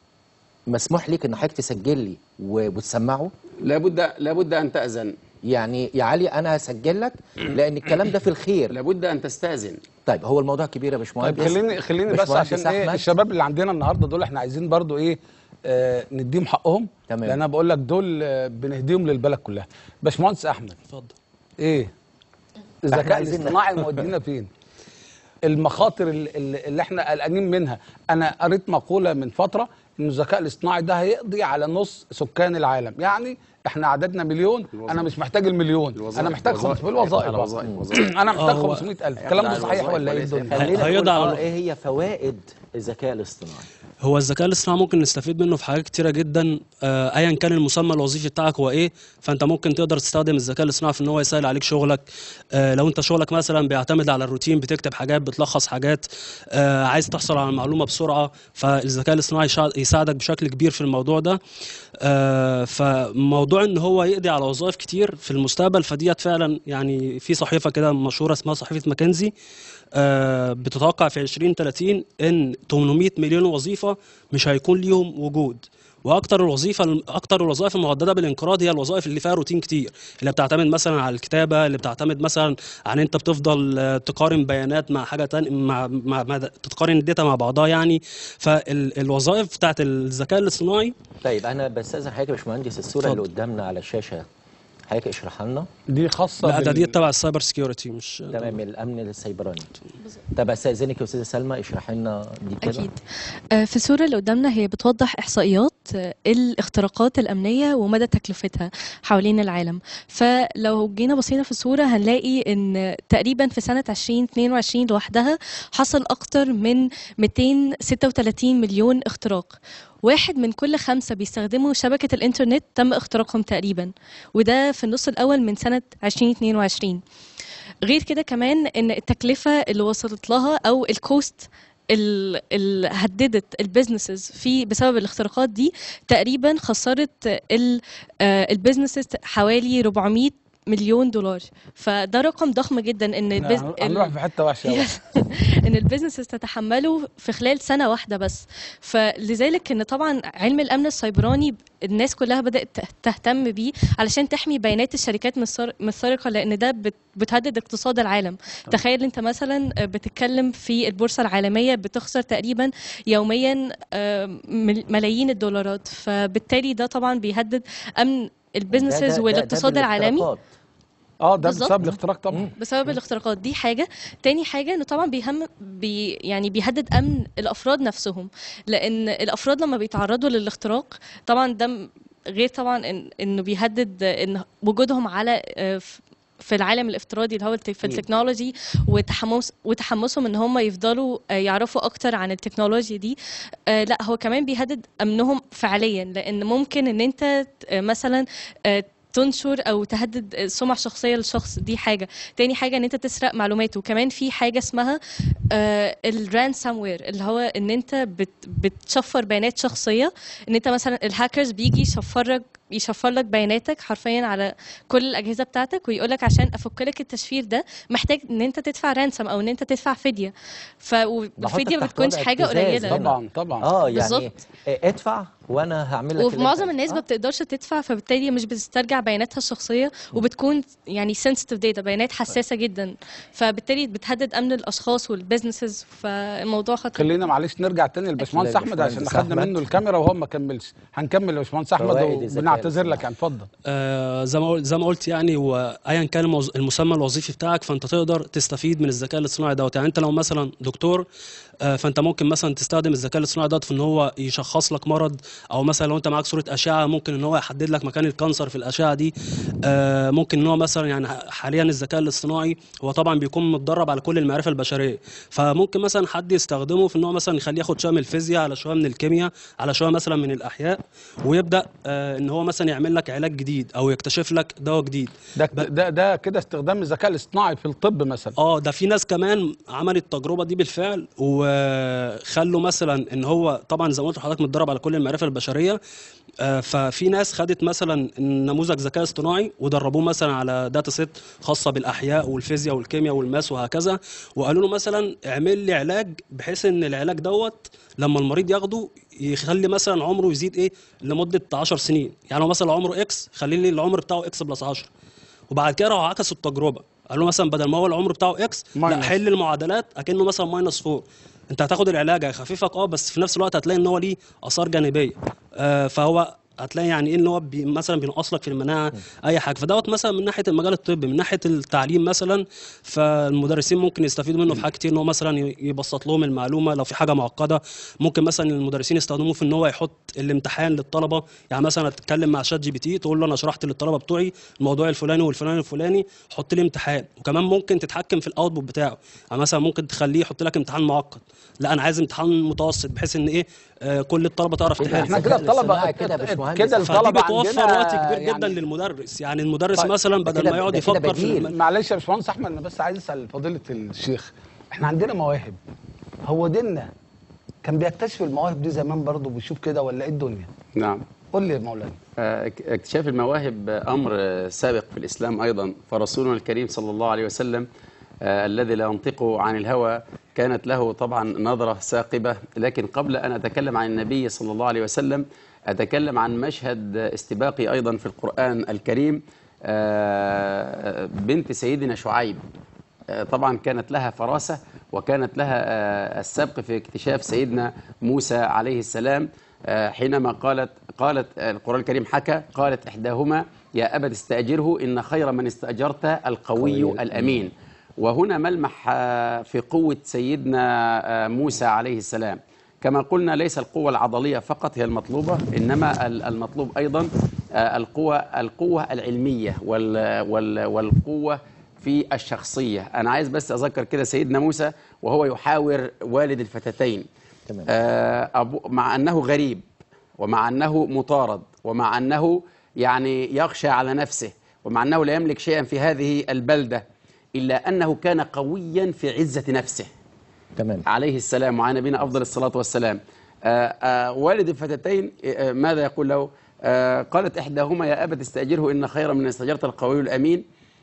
مسموح ليك ان حضرتك تسجل لي و- وتسمعه لابد لابد أن تأذن يعني يا علي انا هسجل لك لان الكلام ده في الخير لابد أن تستأذن طيب هو الموضوع كبير يا باشمهندس طيب خليني خليني بس باشمهندس عشان ايه أحمد. الشباب اللي عندنا النهارده دول احنا عايزين برضو ايه آه نديهم حقهم تمام. لان انا بقول لك دول آه بنهديهم للبلد كلها باشمهندس احمد اتفضل ايه الذكاء عايزين- الاصطناعي مودينا فين المخاطر اللي, اللي اللي احنا قلقانين منها انا قريت مقوله من فتره ان الذكاء الاصطناعي ده هيقضي على نص سكان العالم يعني احنا عددنا مليون انا مش محتاج المليون الوظائف. انا محتاج وظائف. 500 وظائف على بقى. وظائف. وظائف. انا محتاج هو- 500000 الكلام ده على صحيح الوظائف ولا ايه وليس الدنيا خلينا هيقضي نقول على آه ايه هي فوائد الذكاء الاصطناعي هو الذكاء الاصطناعي ممكن نستفيد منه في حاجات كتيره جدا آه، ايا كان المسمى الوظيفي بتاعك هو ايه فانت ممكن تقدر تستخدم الذكاء الاصطناعي في ان هو يسهل عليك شغلك آه، لو انت شغلك مثلا بيعتمد على الروتين بتكتب حاجات بتلخص حاجات آه، عايز تحصل على المعلومه بسرعه فالذكاء الاصطناعي يشا- يساعدك بشكل كبير في الموضوع ده آه، فموضوع ان هو يقضي على وظائف كتير في المستقبل فديت فعلا يعني في صحيفه كده مشهوره اسمها صحيفه ماكنزي آه، بتتوقع في 2030 ان 800 مليون وظيفه مش هيكون ليهم وجود واكتر الوظيفه اكتر الوظائف المهدده بالانقراض هي الوظائف اللي فيها روتين كتير اللي بتعتمد مثلا على الكتابه اللي بتعتمد مثلا عن انت بتفضل آه، تقارن بيانات مع حاجه تانية مع, مع, مع تقارن الداتا مع بعضها يعني فالوظائف بتاعت الذكاء الاصطناعي طيب انا بستاذن حضرتك يا باشمهندس الصوره اتفضل. اللي قدامنا على الشاشه حضرتك اشرحها لنا دي خاصه لا ده بال- دي تبع السايبر سكيورتي مش تمام الامن السيبراني طب استاذنك يا استاذه سلمى اشرحي لنا دي كده أكيد آه، في الصورة اللي قدامنا هي بتوضح إحصائيات آه، الاختراقات الأمنية ومدى تكلفتها حوالين العالم فلو جينا بصينا في الصورة هنلاقي إن تقريبا في سنة 2022 لوحدها حصل أكتر من 236 مليون اختراق واحد من كل خمسة بيستخدموا شبكة الإنترنت تم اختراقهم تقريبا وده في النص الأول من سنة 2022 غير كده كمان ان التكلفه اللي وصلت لها او الكوست ال- اللي هددت البيزنسز في بسبب الاختراقات دي تقريبا خسرت ال- آه، البيزنسز حوالي 400 مليون دولار فده رقم ضخم جدا ان البز... هن- هنروح في حته وحشه أوي. ان البيزنسز تتحمله في خلال سنه واحده بس فلذلك ان طبعا علم الامن السيبراني الناس كلها بدات ته- تهتم بيه علشان تحمي بيانات الشركات من السر- من السرقه لان ده بت- بتهدد اقتصاد العالم تخيل انت مثلا بتتكلم في البورصه العالميه بتخسر تقريبا يوميا آه، مل- ملايين الدولارات فبالتالي ده طبعا بيهدد امن ده- ده- البيزنسز ده- والاقتصاد ده العالمي بالاختراقات. اه ده بالظبط. بسبب الاختراق طبعا بسبب الاختراقات دي حاجه تاني حاجه انه طبعا بيهم بي يعني بيهدد امن الافراد نفسهم لان الافراد لما بيتعرضوا للاختراق طبعا ده م- غير طبعا إن انه بيهدد ان وجودهم على آه، ف- في العالم الافتراضي اللي هو الت- في التكنولوجي وتحمس وتحمسهم ان هم يفضلوا آه، يعرفوا اكتر عن التكنولوجيا دي آه، لا هو كمان بيهدد امنهم فعليا لان ممكن ان انت آه، مثلا آه، تنشر او تهدد سمعه شخصيه للشخص دي حاجه تاني حاجه ان انت تسرق معلوماته وكمان في حاجه اسمها الرانسام وير اللي هو ان انت بت بتشفر بيانات شخصيه ان انت مثلا الهاكرز بيجي يشفر لك يشفر لك بياناتك حرفيا على كل الاجهزه بتاعتك ويقول لك عشان افك لك التشفير ده محتاج ان انت تدفع رانسم او ان انت تدفع فديه فالفديه ما تحت بتكونش وضع حاجه ابتزاز قليله هنا. طبعا طبعا اه يعني بالظبط. آه، ادفع وانا هعمل لك وفي اللي معظم أنت- الناس ما آه. بتقدرش تدفع فبالتالي مش بتسترجع بياناتها الشخصيه وبتكون يعني sensitive داتا بيانات حساسه جدا فبالتالي بتهدد امن الاشخاص والبيزنسز فالموضوع خطير خلينا معلش نرجع تاني للباشمهندس أكيد. احمد عشان الباشمهندس اخدنا أحمد. منه الكاميرا وهو ما كملش هنكمل يا باشمهندس احمد فوائد الذكاء وبنعتذر لك الاصطناعي. يعني اتفضل آه، زي ما قلت زي ما قلت يعني وايا كان الموز- المسمى الوظيفي بتاعك فانت تقدر تستفيد من الذكاء الاصطناعي دوت يعني انت لو مثلا دكتور آه، فانت ممكن مثلا تستخدم الذكاء الاصطناعي دوت في ان هو يشخص لك مرض او مثلا لو انت معاك صوره اشعه ممكن ان هو يحدد لك مكان الكانسر في الاشعه دي آه، ممكن ان هو مثلا يعني حاليا الذكاء الاصطناعي هو طبعا بيكون متدرب على كل المعرفه البشريه فممكن مثلا حد يستخدمه في ان هو مثلا يخليه ياخد شويه من الفيزياء على شويه من الكيمياء على شويه مثلا من الاحياء ويبدا آه، ان هو مثلا يعمل لك علاج جديد او يكتشف لك دواء جديد ده ده ده كده استخدام الذكاء الاصطناعي في الطب مثلا اه ده في ناس كمان عملت التجربه دي بالفعل وخلوا مثلا ان هو طبعا زي ما قلت لحضرتك متدرب على كل المعرفه البشريه آه، ففي ناس خدت مثلا نموذج ذكاء اصطناعي ودربوه مثلا على داتا سيت خاصه بالاحياء والفيزياء والكيمياء والماس وهكذا وقالوا له مثلا اعمل لي علاج بحيث ان العلاج دوت لما المريض ياخده يخلي مثلا عمره يزيد ايه لمده 10 سنين يعني هو مثلا عمره اكس خلي لي العمر بتاعه اكس بلس 10 وبعد كده راحوا عكسوا التجربه قالوا مثلا بدل ما هو العمر بتاعه اكس لا ماينس. حل المعادلات اكنه مثلا ماينس 4 انت هتاخد العلاج هيخففك اه بس في نفس الوقت هتلاقي ان هو ليه اثار جانبيه آه فهو هتلاقي يعني ايه ان هو بي مثلا بينقص لك في المناعه اي حاجه فدوت مثلا من ناحيه المجال الطبي من ناحيه التعليم مثلا فالمدرسين ممكن يستفيدوا منه في حاجه كتير ان هو مثلا ي- يبسط لهم المعلومه لو في حاجه معقده ممكن مثلا المدرسين يستخدموه في ان هو يحط الامتحان للطلبه يعني مثلا تتكلم مع شات جي بي تي تقول له انا شرحت للطلبه بتوعي الموضوع الفلاني والفلاني الفلاني حط لي امتحان وكمان ممكن تتحكم في الاوتبوت بتاعه يعني مثلا ممكن تخليه يحط لك امتحان معقد لا انا عايز امتحان متوسط بحيث ان ايه آه كل الطلبه تعرف إيه ده؟ تحل احنا كده الذكاء الطلبه الاصطناعي كده يا باشمهندس. كده فدي الطلبه بتوفر عندنا وقت كبير جدا يعني للمدرس يعني المدرس طيب، مثلا ده بدل كده- ما يقعد ده كده يفكر في بديل. الم- معلش يا باشمهندس احمد انا بس عايز اسال فضيله الشيخ احنا عندنا مواهب هو ديننا كان بيكتشف المواهب دي زمان برضه بيشوف كده ولا ايه الدنيا نعم قول لي يا مولانا آه، اك- اكتشاف المواهب امر آه، سابق في الاسلام ايضا فرسولنا الكريم صلى الله عليه وسلم آه، الذي لا ينطق عن الهوى كانت له طبعا نظره ثاقبه لكن قبل ان اتكلم عن النبي صلى الله عليه وسلم اتكلم عن مشهد استباقي ايضا في القران الكريم آه، بنت سيدنا شعيب آه، طبعا كانت لها فراسة وكانت لها آه، السبق في اكتشاف سيدنا موسى عليه السلام آه، حينما قالت قالت آه، القرآن الكريم حكى قالت إحداهما يا أبت استأجره إن خير من استأجرت القوي قوي الأمين وهنا ملمح آه، في قوة سيدنا آه، موسى عليه السلام كما قلنا ليس القوة العضلية فقط هي المطلوبة إنما ال- المطلوب أيضا آه، القوة القوة العلمية وال وال والقوة في الشخصية أنا عايز بس أذكر كده سيدنا موسى وهو يحاور والد الفتاتين تمام. آه، أبو مع أنه غريب ومع أنه مطارد ومع أنه يعني يخشى على نفسه ومع أنه لا يملك شيئا في هذه البلدة إلا أنه كان قويا في عزة نفسه تمام عليه السلام وعلى نبينا افضل الصلاه والسلام آه، آه، والد الفتاتين آه، ماذا يقول له آه، قالت احداهما يا ابت استاجره ان خير من استاجرت القوي الامين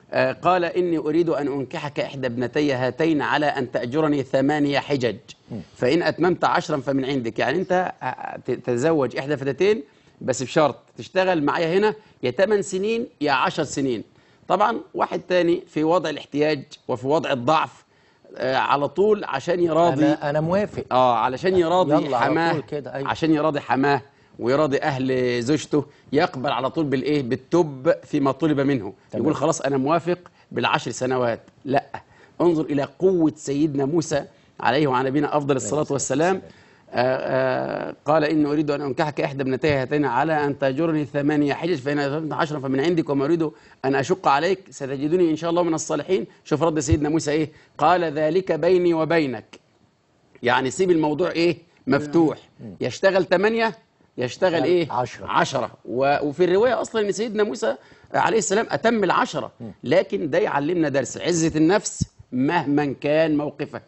آه، قال إني أريد أن أنكحك إحدى ابنتي هاتين على أن تأجرني ثمانية حجج فإن أتممت عشرا فمن عندك يعني أنت آه، ت- تتزوج إحدى فتاتين بس بشرط تشتغل معايا هنا يا 8 سنين يا 10 سنين طبعا واحد تاني في وضع الاحتياج وفي وضع الضعف آه، على طول عشان يراضي انا انا موافق اه علشان يراضي يلا على حماه طول كده، أيوة. عشان يراضي حماه ويراضي اهل زوجته يقبل على طول بالايه بالتوب فيما طلب منه تمام. يقول خلاص انا موافق بالعشر سنوات لا انظر الى قوه سيدنا موسى عليه وعلى نبينا افضل الصلاه والسلام آه آه قال إني أريد أن أنكحك إحدى ابنتي هاتين على أن تأجرني ثمانية حجج فإن أتممت عشرا فمن عندك وما أريد أن أشق عليك ستجدني إن شاء الله من الصالحين شوف رد سيدنا موسى إيه قال ذلك بيني وبينك يعني سيب الموضوع ايه مفتوح يشتغل ثمانية يشتغل ايه عشرة. عشرة و- وفي الرواية اصلا ان سيدنا موسى عليه السلام اتم العشرة لكن ده يعلمنا درس عزة النفس مهما كان موقفك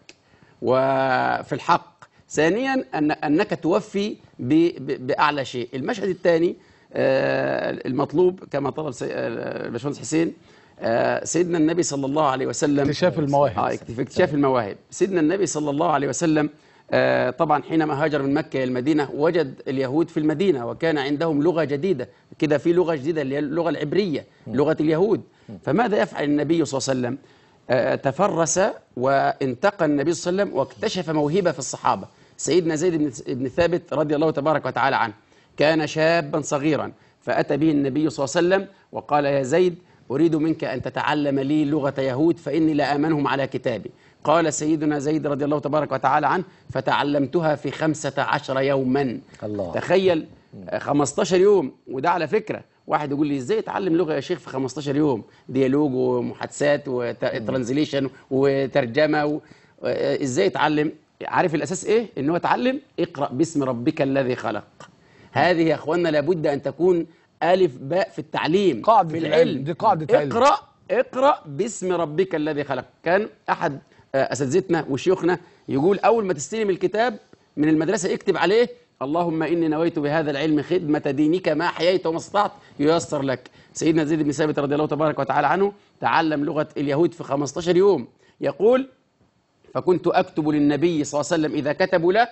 وفي الحق ثانيا أن أنك توفي ب- ب- بأعلى شيء المشهد الثاني آه، المطلوب كما طلب سي- آه، الباشمهندس حسين آه، سيدنا النبي صلى الله عليه وسلم اكتشاف المواهب. آه اكتف- اكتشاف المواهب سيدنا النبي صلى الله عليه وسلم آه، طبعا حينما هاجر من مكة إلى المدينة وجد اليهود في المدينة وكان عندهم لغة جديدة كده في لغة جديدة اللي هي اللغة العبرية لغة اليهود فماذا يفعل النبي صلى الله عليه وسلم آه، تفرس وانتقى النبي صلى الله عليه وسلم واكتشف موهبة في الصحابة سيدنا زيد بن- بن ثابت رضي الله تبارك وتعالى عنه كان شابا صغيرا فأتى به النبي صلى الله عليه وسلم وقال يا زيد أريد منك أن تتعلم لي لغة يهود فإني لا آمنهم على كتابي قال سيدنا زيد رضي الله تبارك وتعالى عنه فتعلمتها في خمسة عشر يوما الله. تخيل آه، 15 يوم وده على فكرة واحد يقول لي ازاي اتعلم لغة يا شيخ في 15 يوم ديالوج ومحادثات وترانزليشن وترجمة و... آه، ازاي اتعلم عارف الاساس ايه ان هو اتعلم اقرأ باسم ربك الذي خلق هذه يا اخوانا لابد ان تكون الف باء في التعليم قاعدة في العلم، العلم دي قاعدة علم. اقرأ اقرأ باسم ربك الذي خلق كان احد آه، اساتذتنا وشيوخنا يقول اول ما تستلم الكتاب من المدرسه اكتب عليه اللهم اني نويت بهذا العلم خدمه دينك ما حييت وما استطعت ييسر لك سيدنا زيد بن ثابت رضي الله تبارك وتعالى عنه تعلم لغه اليهود في 15 يوم يقول فكنت أكتب للنبي صلى الله عليه وسلم إذا كتبوا له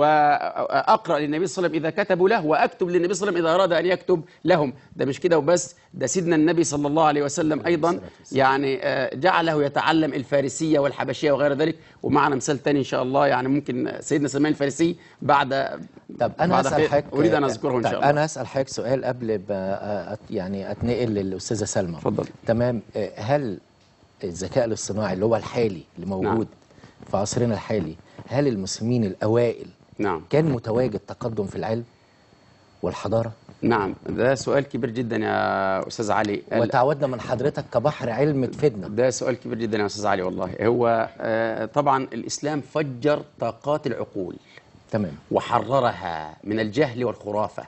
وأقرأ للنبي صلى الله عليه وسلم إذا كتبوا له وأكتب للنبي صلى الله عليه وسلم إذا أراد أن يكتب لهم ده مش كده وبس ده سيدنا النبي صلى الله عليه وسلم أيضا يعني آه، جعله يتعلم الفارسية والحبشية وغير ذلك ومعنا مثال تاني إن شاء الله يعني ممكن سيدنا سليمان الفارسي بعد طب انا بعد هسال خير حضرتك أريد أن أذكره إن طيب شاء الله انا هسال حضرتك سؤال قبل ما أت يعني اتنقل للاستاذه سلمى اتفضل. تمام آه، هل الذكاء الاصطناعي اللي هو الحالي اللي موجود نعم. في عصرنا الحالي هل المسلمين الاوائل نعم كان متواجد تقدم في العلم والحضاره نعم ده سؤال كبير جدا يا أستاذ علي ال- وتعودنا من حضرتك كبحر علم تفيدنا ده سؤال كبير جدا يا استاذ علي والله هو آه، طبعا الاسلام فجر طاقات العقول تمام وحررها من الجهل والخرافه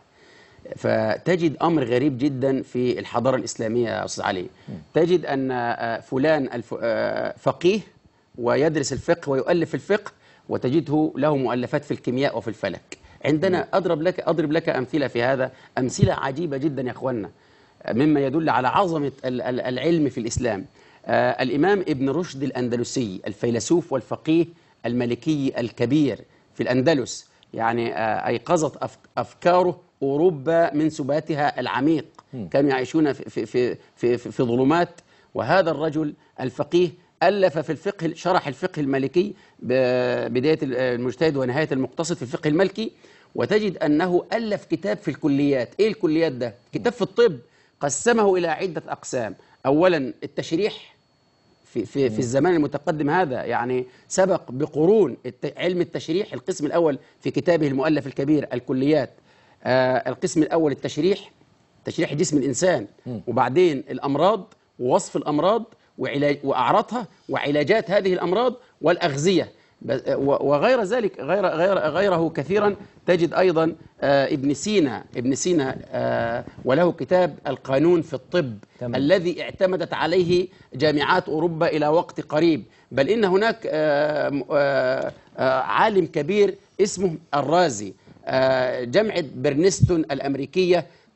فتجد امر غريب جدا في الحضاره الاسلاميه يا استاذ علي تجد ان آه، فلان الف- آه، فقيه ويدرس الفقه ويؤلف الفقه وتجده له مؤلفات في الكيمياء وفي الفلك عندنا اضرب لك اضرب لك امثله في هذا امثله عجيبه جدا يا اخوانا مما يدل على عظمه ال- ال- العلم في الاسلام آه، الامام ابن رشد الاندلسي الفيلسوف والفقيه الملكي الكبير في الاندلس يعني آه، ايقظت أف- افكاره اوروبا من سباتها العميق كانوا يعيشون في في في في, في, في ظلمات وهذا الرجل الفقيه الف في الفقه شرح الفقه المالكي ب- بدايه المجتهد ونهايه المقتصد في الفقه المالكي وتجد انه الف كتاب في الكليات ايه الكليات ده كتاب في الطب قسمه الى عده اقسام اولا التشريح في في في الزمان المتقدم هذا يعني سبق بقرون الت- علم التشريح القسم الاول في كتابه المؤلف الكبير الكليات آه القسم الاول التشريح تشريح جسم الانسان وبعدين الامراض ووصف الامراض وعلاج واعراضها وعلاجات هذه الامراض والاغذيه ب- و- وغير ذلك غير غير غيره كثيرا تجد ايضا آه ابن سينا ابن سينا آه وله كتاب القانون في الطب تمام. الذي اعتمدت عليه جامعات اوروبا الى وقت قريب بل ان هناك آه، م- آه، آه، عالم كبير اسمه الرازي آه، جامعه برنستون الامريكيه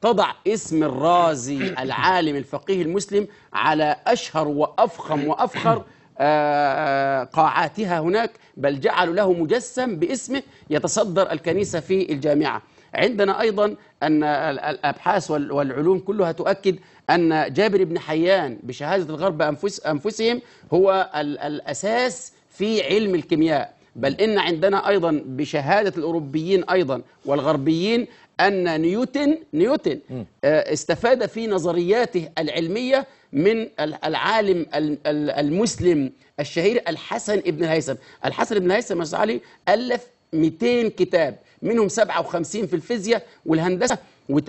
تضع اسم الرازي العالم الفقيه المسلم على أشهر وأفخم وأفخر آه، قاعاتها هناك بل جعلوا له مجسم باسمه يتصدر الكنيسة في الجامعة عندنا أيضا أن ال- الأبحاث وال- والعلوم كلها تؤكد أن جابر بن حيان بشهادة الغرب أنفس أنفسهم هو ال- الأساس في علم الكيمياء بل إن عندنا أيضا بشهادة الأوروبيين أيضا والغربيين أن نيوتن نيوتن آه، استفاد في نظرياته العلمية من ال- العالم ال- ال- المسلم الشهير الحسن ابن الهيثم الحسن ابن الهيثم يا أستاذ علي ألف 200 كتاب منهم 57 في الفيزياء والهندسة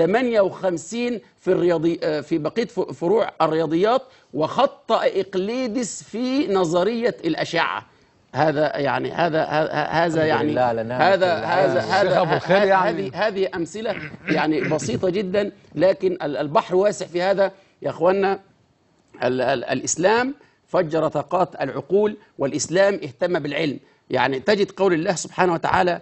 و58 في الرياضي آه، في بقية ف- فروع الرياضيات وخطأ إقليدس في نظرية الأشعة هذا يعني هذا هذا- هذا الحمد يعني لله على نعمة هذا الله. هذا الشيخ هذا أبو الخير هذه- يعني. هذه هذه أمثلة يعني بسيطة جدا لكن ال- البحر واسع في هذا يا أخوانا ال- ال- الإسلام فجر طاقات العقول والإسلام اهتم بالعلم يعني تجد قول الله سبحانه وتعالى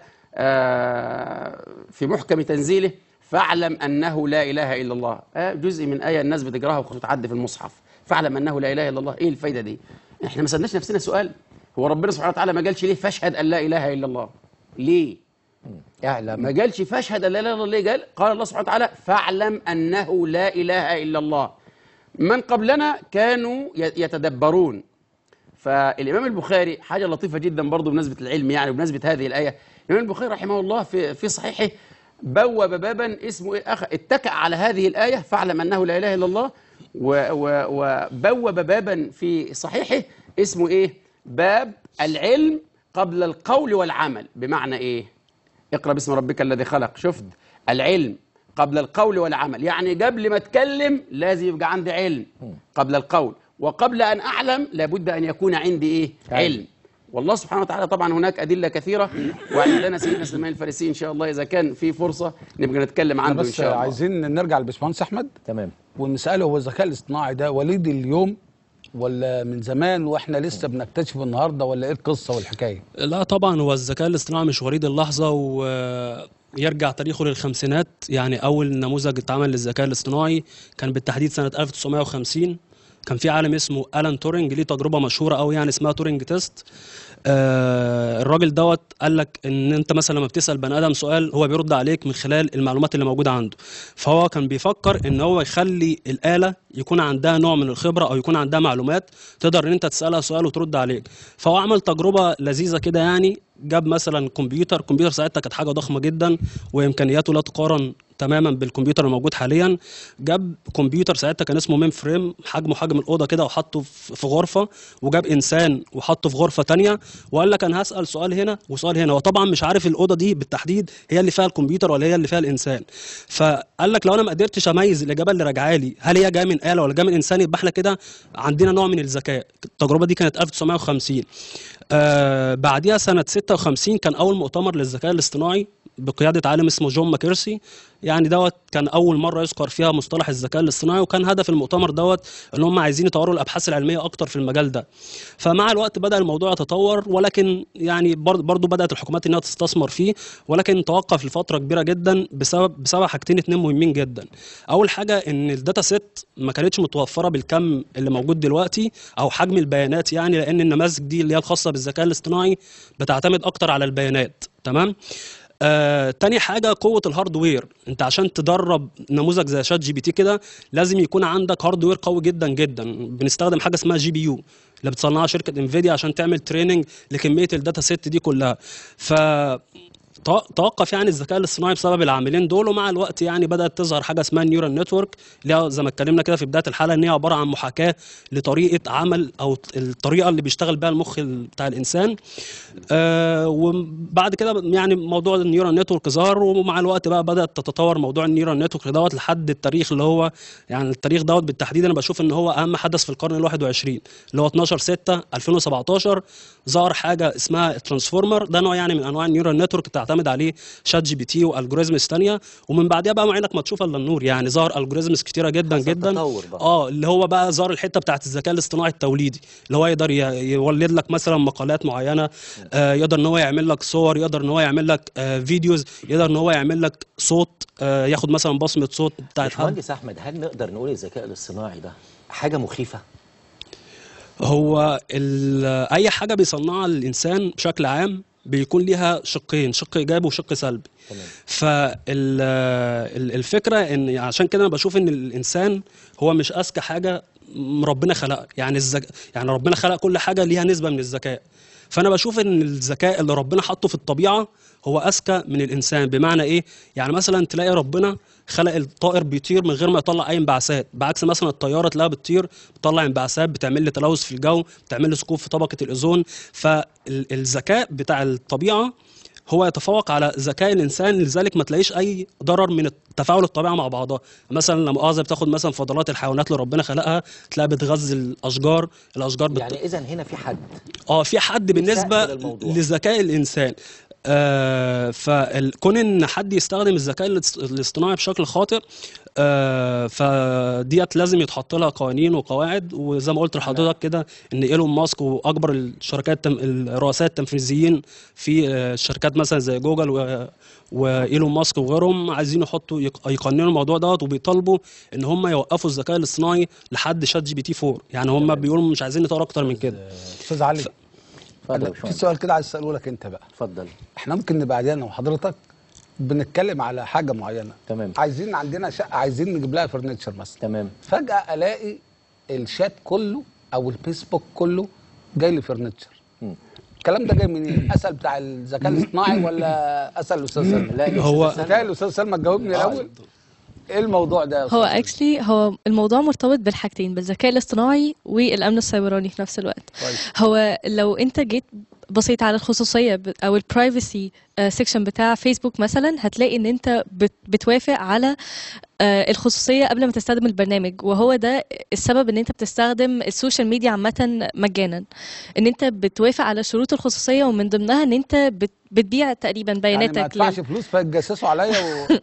آه، في محكم تنزيله فاعلم أنه لا إله إلا الله آه، جزء من آية الناس بتقراها وتعدي في المصحف فاعلم أنه لا إله إلا الله إيه الفايدة دي إحنا ما سألناش نفسنا سؤال هو ربنا سبحانه وتعالى ما قالش ليه فاشهد أن لا إله إلا الله ليه اعلم ما قالش فاشهد ان لا اله الا الله ليه قال قال الله سبحانه وتعالى فاعلم انه لا اله الا الله من قبلنا كانوا ي- يتدبرون فالامام البخاري حاجه لطيفه جدا برضه بمناسبه العلم يعني بمناسبه هذه الايه الامام البخاري رحمه الله في في صحيحه بوب بابا اسمه ايه أخ... اتكأ على هذه الايه فاعلم انه لا اله الا الله و... و... وبوب بابا في صحيحه اسمه ايه باب العلم قبل القول والعمل بمعنى ايه اقرا باسم ربك الذي خلق شفت العلم قبل القول والعمل يعني قبل ما اتكلم لازم يبقى عندي علم قبل القول وقبل ان اعلم لابد ان يكون عندي ايه علم والله سبحانه وتعالى طبعا هناك ادله كثيره وعندنا سيدنا سليمان الفارسي ان شاء الله اذا كان في فرصه نبقى نتكلم احنا عنه ان بس شاء الله عايزين نرجع للباشمهندس احمد تمام ونساله هو الذكاء الاصطناعي ده وليد اليوم ولا من زمان واحنا لسه بنكتشف النهارده ولا ايه القصه والحكايه؟ لا طبعا هو الذكاء الاصطناعي مش وليد اللحظة ويرجع تاريخه للخمسينات يعني أول نموذج اتعمل للذكاء الاصطناعي كان بالتحديد سنة 1950 كان في عالم اسمه ألان تورينج ليه تجربة مشهورة أوي يعني اسمها تورينج تيست آه الراجل دوت قال لك ان انت مثلا لما بتسال بني ادم سؤال هو بيرد عليك من خلال المعلومات اللي موجوده عنده فهو كان بيفكر ان هو يخلي الاله يكون عندها نوع من الخبره او يكون عندها معلومات تقدر ان انت تسالها سؤال وترد عليك فهو عمل تجربه لذيذه كده يعني جاب مثلا كمبيوتر كمبيوتر ساعتها كانت حاجه ضخمه جدا وامكانياته لا تقارن تماما بالكمبيوتر الموجود حاليا جاب كمبيوتر ساعتها كان اسمه مين فريم حجمه حجم الاوضه كده وحطه في في غرفه وجاب انسان وحطه في غرفه تانية وقال لك انا هسال سؤال هنا وسؤال هنا هو طبعا مش عارف الاوضه دي بالتحديد هي اللي فيها الكمبيوتر ولا هي اللي فيها الانسان فقال لك لو انا ما قدرتش اميز الاجابه اللي راجعه لي هل هي جايه من اله ولا جايه من انسان يبقى احنا كده عندنا نوع من الذكاء التجربه دي كانت 1950 آه بعديها سنه 56 كان اول مؤتمر للذكاء الاصطناعي بقياده عالم اسمه جون ماكيرسي يعني دوت كان اول مره يذكر فيها مصطلح الذكاء الاصطناعي وكان هدف المؤتمر دوت ان هم عايزين يطوروا الابحاث العلميه اكتر في المجال ده فمع الوقت بدا الموضوع يتطور ولكن يعني برض- برضو بدات الحكومات انها تستثمر فيه ولكن توقف لفتره كبيره جدا بسبب بسبب حاجتين اتنين مهمين جدا اول حاجه ان الداتا سيت ما كانتش متوفره بالكم اللي موجود دلوقتي او حجم البيانات يعني لان النماذج دي اللي هي الخاصه بالذكاء الاصطناعي بتعتمد اكتر على البيانات تمام آه، تاني حاجة قوة الهاردوير انت عشان تدرب نموذج زي شات جي بي تي كده لازم يكون عندك هاردوير قوي جدا جدا بنستخدم حاجة اسمها جي بي يو اللي بتصنعها شركة انفيديا عشان تعمل تريننج لكمية الداتا سيت دي كلها ف تو- توقف يعني الذكاء الاصطناعي بسبب العاملين دول ومع الوقت يعني بدات تظهر حاجه اسمها النيورال نتورك اللي هي زي ما اتكلمنا كده في بدايه الحلقه ان هي عباره عن محاكاه لطريقه عمل او الطريقه اللي بيشتغل بها المخ ال- بتاع الانسان آه وبعد كده يعني موضوع النيورال نتورك ظهر ومع الوقت بقى بدات تتطور موضوع النيورال نتورك دوت لحد التاريخ اللي هو يعني التاريخ دوت بالتحديد انا بشوف ان هو اهم حدث في القرن ال21 اللي هو 12 6 2017 ظهر حاجه اسمها الترانسفورمر ده نوع يعني من انواع النيورال نتورك بتعتمد بيعتمد عليه شات جي بي تي والجوريزمز تانية ومن بعدها بقى ما عينك ما تشوف الا النور يعني ظهر الجوريزمز كتيره جدا حصل جدا تطور بقى. اه اللي هو بقى ظهر الحته بتاعت الذكاء الاصطناعي التوليدي اللي هو يقدر ي- يولد لك مثلا مقالات معينه آه يقدر ان هو يعمل لك صور يقدر ان هو يعمل لك آه فيديوز يقدر ان هو يعمل لك صوت آه ياخد مثلا بصمه صوت بتاعت حد باشمهندس احمد هل نقدر نقول الذكاء الاصطناعي ده حاجه مخيفه هو ال- اي حاجه بيصنعها الانسان بشكل عام بيكون ليها شقين شق ايجابي وشق سلبي تمام فالفكره ان عشان كده انا بشوف ان الانسان هو مش اذكى حاجه م- ربنا خلقها يعني الذك... يعني ربنا خلق كل حاجه ليها نسبه من الذكاء فانا بشوف ان الذكاء اللي ربنا حطه في الطبيعه هو اذكى من الانسان بمعنى ايه يعني مثلا تلاقي ربنا خلق الطائر بيطير من غير ما يطلع اي انبعاثات بعكس مثلا الطياره تلاقيها بتطير بتطلع انبعاثات بتعمل لي تلوث في الجو بتعمل لي ثقوب في طبقه الاوزون فالذكاء بتاع الطبيعه هو يتفوق على ذكاء الانسان لذلك ما تلاقيش اي ضرر من تفاعل الطبيعه مع بعضها مثلا لما مؤاخذه بتاخد مثلا فضلات الحيوانات اللي ربنا خلقها تلاقي بتغذي الاشجار الاشجار بت... يعني اذا هنا في حد اه في حد بالنسبه سقف للموضوع. لذكاء الانسان آه فكون ان حد يستخدم الذكاء الاص- الاصطناعي بشكل خاطئ آه فديت لازم يتحط لها قوانين وقواعد وزي ما قلت لحضرتك كده ان ايلون ماسك واكبر الشركات التم- الرؤساء التنفيذيين في آه، الشركات مثلا زي جوجل و وايلون ماسك وغيرهم عايزين يحطوا يق- يقننوا الموضوع دوت وبيطالبوا ان هم يوقفوا الذكاء الاصطناعي لحد شات جي بي تي 4 يعني هم بيقولوا مش عايزين نطور اكتر من كده استاذ علي اتفضل يا في باشمهندس سؤال كده عايز اساله لك انت بقى اتفضل احنا ممكن نبقى قاعدين انا وحضرتك بنتكلم على حاجه معينه تمام. عايزين عندنا شقه عايزين نجيب لها فرنتشر مثلا تمام فجاه الاقي الشات كله او الفيسبوك كله جاي لي فرنتشر مم. الكلام ده جاي منين؟ اسال بتاع الذكاء الاصطناعي ولا اسال الاستاذ سلمى؟ لا يا هو- أستاذ بتاعي سلمى. الاستاذ سلمى تجاوبني الاول ايه الموضوع ده يا هو أستاذ سلمى؟ اكشلي هو الموضوع مرتبط بالحاجتين بالذكاء الاصطناعي والامن السيبراني في نفس الوقت كويس. هو لو انت جيت بصيت على الخصوصيه ب- او البرايفسي سيكشن بتاع فيسبوك مثلا هتلاقي ان انت بت- بتوافق على آه، الخصوصيه قبل ما تستخدم البرنامج وهو ده السبب ان انت بتستخدم السوشيال ميديا عامه مجانا ان انت بتوافق على شروط الخصوصيه ومن ضمنها ان انت بت- بتبيع تقريبا يعني بياناتك ما لل- ادفعش فلوس فيتجسسوا عليا و...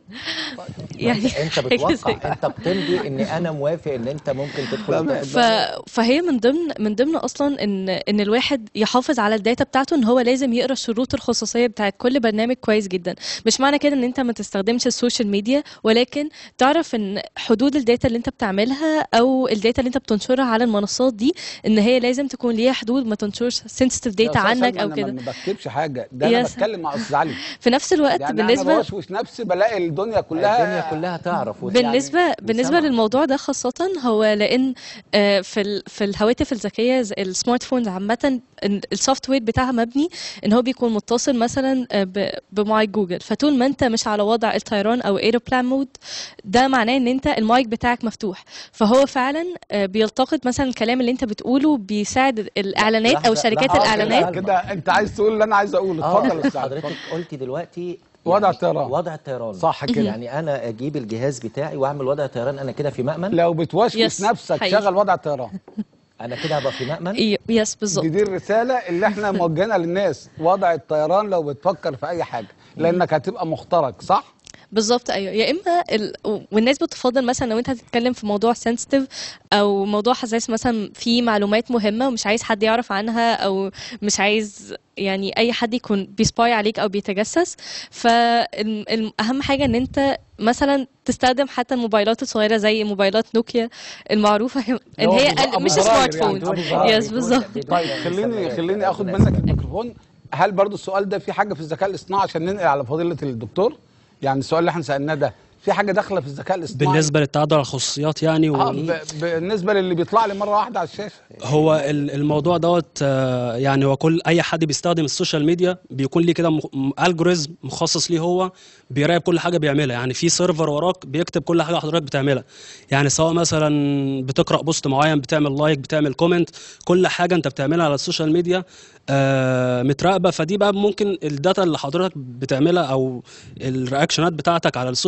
يعني انت حاجة زي بتوقع انت بتمضي ان انا موافق ان انت ممكن تدخل تمام. تاخد ف... بقى. فهي من ضمن من ضمن اصلا ان ان الواحد يحافظ على الداتا بتاعته ان هو لازم يقرا شروط الخصوصيه بتاعت كل برنامج كويس جدا مش معنى كده ان انت ما تستخدمش السوشيال ميديا ولكن تعرف ان حدود الداتا اللي انت بتعملها او الداتا اللي انت بتنشرها على المنصات دي ان هي لازم تكون ليها حدود ما تنشرش سنسيتيف يا داتا أستاذ عنك سلمى او أنا كده ما بكتبش حاجه ده انا يس. بتكلم مع استاذ علي في نفس الوقت يعني انا بالنسبه بوشوش نفسي بلاقي الدنيا كلها الدنيا كلها تعرف وت- بالنسبه يعني بالنسبه وسامعة. للموضوع ده خاصه هو لان آه، في ال- في الهواتف الذكيه زي السمارت فونز عامه السوفت وير بتاعها مبني ان هو بيكون متصل مثلا آه، ب- بمايك جوجل فطول ما انت مش على وضع الطيران او ايروبلان مود ده معناه ان انت المايك بتاعك مفتوح فهو فعلا آه، بيلتقط مثلا الكلام اللي انت بتقوله بيساعد الاعلانات او لحظة- شركات لحظة. الاعلانات كده انت عايز تقول اللي انا عايز اقوله اه اتفضل يا استاذ علي حضرتك قلتي دلوقتي وضع يعني الطيران. وضع الطيران صح كده. يعني انا اجيب الجهاز بتاعي واعمل وضع طيران انا كده في مأمن لو بتوشوش يس، نفسك حقيقي. شغل وضع الطيران انا كده هبقى في مأمن إيه، يس بالظبط دي, دي الرساله اللي احنا موجهينها للناس وضع الطيران لو بتفكر في اي حاجه لانك هتبقى مخترق صح بالظبط ايوه يا اما ال... والناس بتفضل مثلا لو انت هتتكلم في موضوع سنسيتيف او موضوع حساس مثلا في معلومات مهمه ومش عايز حد يعرف عنها او مش عايز يعني اي حد يكون بيسباي عليك او بيتجسس فاهم حاجه ان انت مثلا تستخدم حتى الموبايلات الصغيره زي موبايلات نوكيا المعروفه ان هو هي أبو- أبو مش زراير سمارت يعني، فون أبو زراير. يس بالظبط طيب خليني خليني اخد منك الميكروفون هل برضو السؤال ده في حاجه في الذكاء الاصطناعي عشان ننقل على فضيله الدكتور يعني السؤال اللي احنا سالناه ده في حاجه داخله في الذكاء الاصطناعي بالنسبه للتعدد على الخصوصيات يعني اه و... ب- بالنسبه للي بيطلع لي مره واحده على الشاشه هو ال- الموضوع دوت آه، يعني هو كل اي حد بيستخدم السوشيال ميديا بيكون ليه كده الجوريزم مخصص ليه هو بيراقب كل حاجه بيعملها يعني في سيرفر وراك بيكتب كل حاجه حضرتك بتعملها يعني سواء مثلا بتقرا بوست معين بتعمل لايك بتعمل كومنت كل حاجه انت بتعملها على السوشيال ميديا آه، متراقبه فدي بقى ممكن الداتا اللي حضرتك بتعملها او الرياكشنات بتاعتك على السوشيال ميديا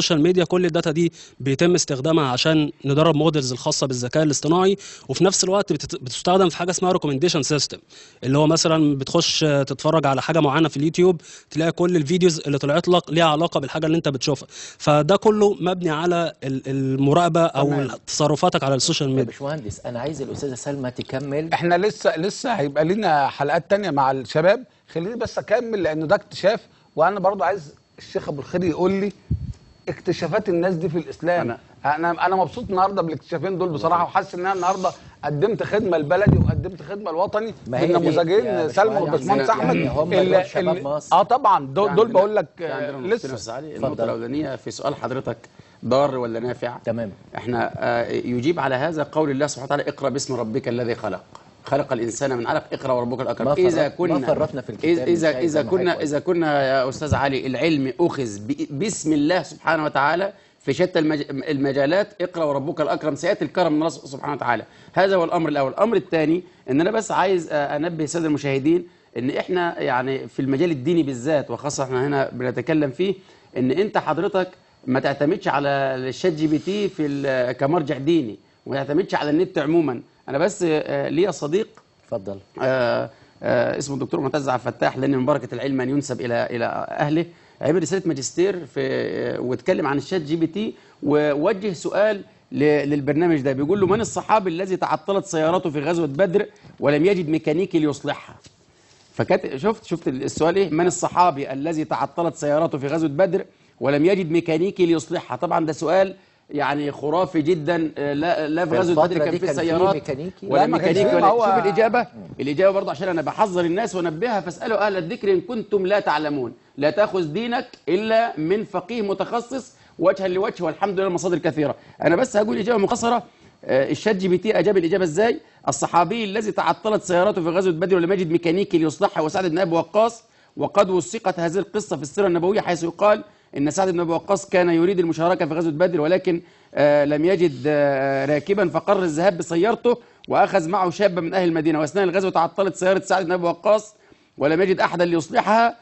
هي كل الداتا دي بيتم استخدامها عشان ندرب موديلز الخاصه بالذكاء الاصطناعي وفي نفس الوقت بتت- بتستخدم في حاجه اسمها ريكومنديشن سيستم اللي هو مثلا بتخش آه، تتفرج على حاجه معينه في اليوتيوب تلاقي كل الفيديوز اللي طلعت لك ليها علاقه بالحاجه اللي انت بتشوفها فده كله مبني على ال- المراقبه او تصرفاتك على السوشيال يا ميديا باشمهندس انا عايز الاستاذه سلمى تكمل احنا لسه لسه هيبقى لنا حلقات تانية مع الشباب خليني بس اكمل لان ده اكتشاف وانا برضو عايز الشيخ ابو الخير يقول لي اكتشافات الناس دي في الاسلام أنا- انا انا مبسوط النهارده بالاكتشافين دول بصراحه وحاسس ان انا النهارده قدمت خدمه لبلدي وقدمت خدمه لوطني ما هي دي- يا بالنموذجين سلمى باشمهندس، والباشمهندس يعني احمد هم اللي- دول شباب اللي- مصر. اه طبعا دول, دول عندنا- بقول لك في عندنا آه، نقطتين لسه بس علي اتفضل. النقطة الأولانية في سؤال حضرتك ضار ولا نافع تمام. احنا آه، يجيب على هذا قول الله سبحانه وتعالى اقرأ باسم ربك الذي خلق خلق الإنسان من علق اقرأ وربك الأكرم ما إذا فرط- ما كنا فرطنا في الكتاب إذ- من إذا شيء إذا زي ما كنا حضرتك إذا كنا يا أستاذ علي العلم أخذ ب- باسم الله سبحانه وتعالى في شتى المج- المجالات اقرأ وربك الأكرم سيأتي الكرم من الله سبحانه وتعالى هذا هو الأمر الأول الأمر الثاني إن أنا بس عايز آه، أنبه السادة المشاهدين ان احنا يعني في المجال الديني بالذات وخاصه احنا هنا بنتكلم فيه ان انت حضرتك ما تعتمدش على الشات جي بي تي في ال- كمرجع ديني وما تعتمدش على النت عموما انا بس آه، ليا صديق اتفضل آه، آه، اسمه الدكتور معتز عبد الفتاح لان من بركه العلم ان ينسب الى الى اهله عمل رساله ماجستير في آه، واتكلم عن الشات جي بي تي ووجه سؤال ل- للبرنامج ده بيقول له من الصحابي الذي تعطلت سيارته في غزوه بدر ولم يجد ميكانيكي ليصلحها فكانت شفت شفت السؤال ايه من الصحابي الذي تعطلت سيارته في غزوه بدر ولم يجد ميكانيكي ليصلحها طبعا ده سؤال يعني خرافي جدا آه، لا لا في في غزوه بدر الفترة كان دي في كان في سيارات ميكانيكي؟ ولا لا، ما كانش ميكانيكي فيه، ولا ما هو- شوف الاجابه الاجابه برضه عشان انا بحذر الناس وانبهها فاسالوا اهل الذكر ان كنتم لا تعلمون لا تاخذ دينك الا من فقيه متخصص وجها لوجه والحمد لله المصادر كثيره انا بس هقول اجابه مختصره آه، الشات جي بي تي اجاب الاجابه ازاي الصحابي الذي تعطلت سيارته في غزوه بدر ولم يجد ميكانيكي ليصلحها وسعد بن ابي وقاص وقد وثقت هذه القصه في السيره النبويه حيث يقال ان سعد بن ابي وقاص كان يريد المشاركه في غزوه بدر ولكن آه، لم يجد آه، راكبا فقرر الذهاب بسيارته واخذ معه شابا من اهل المدينه واثناء الغزوه تعطلت سياره سعد بن ابي وقاص ولم يجد احدا ليصلحها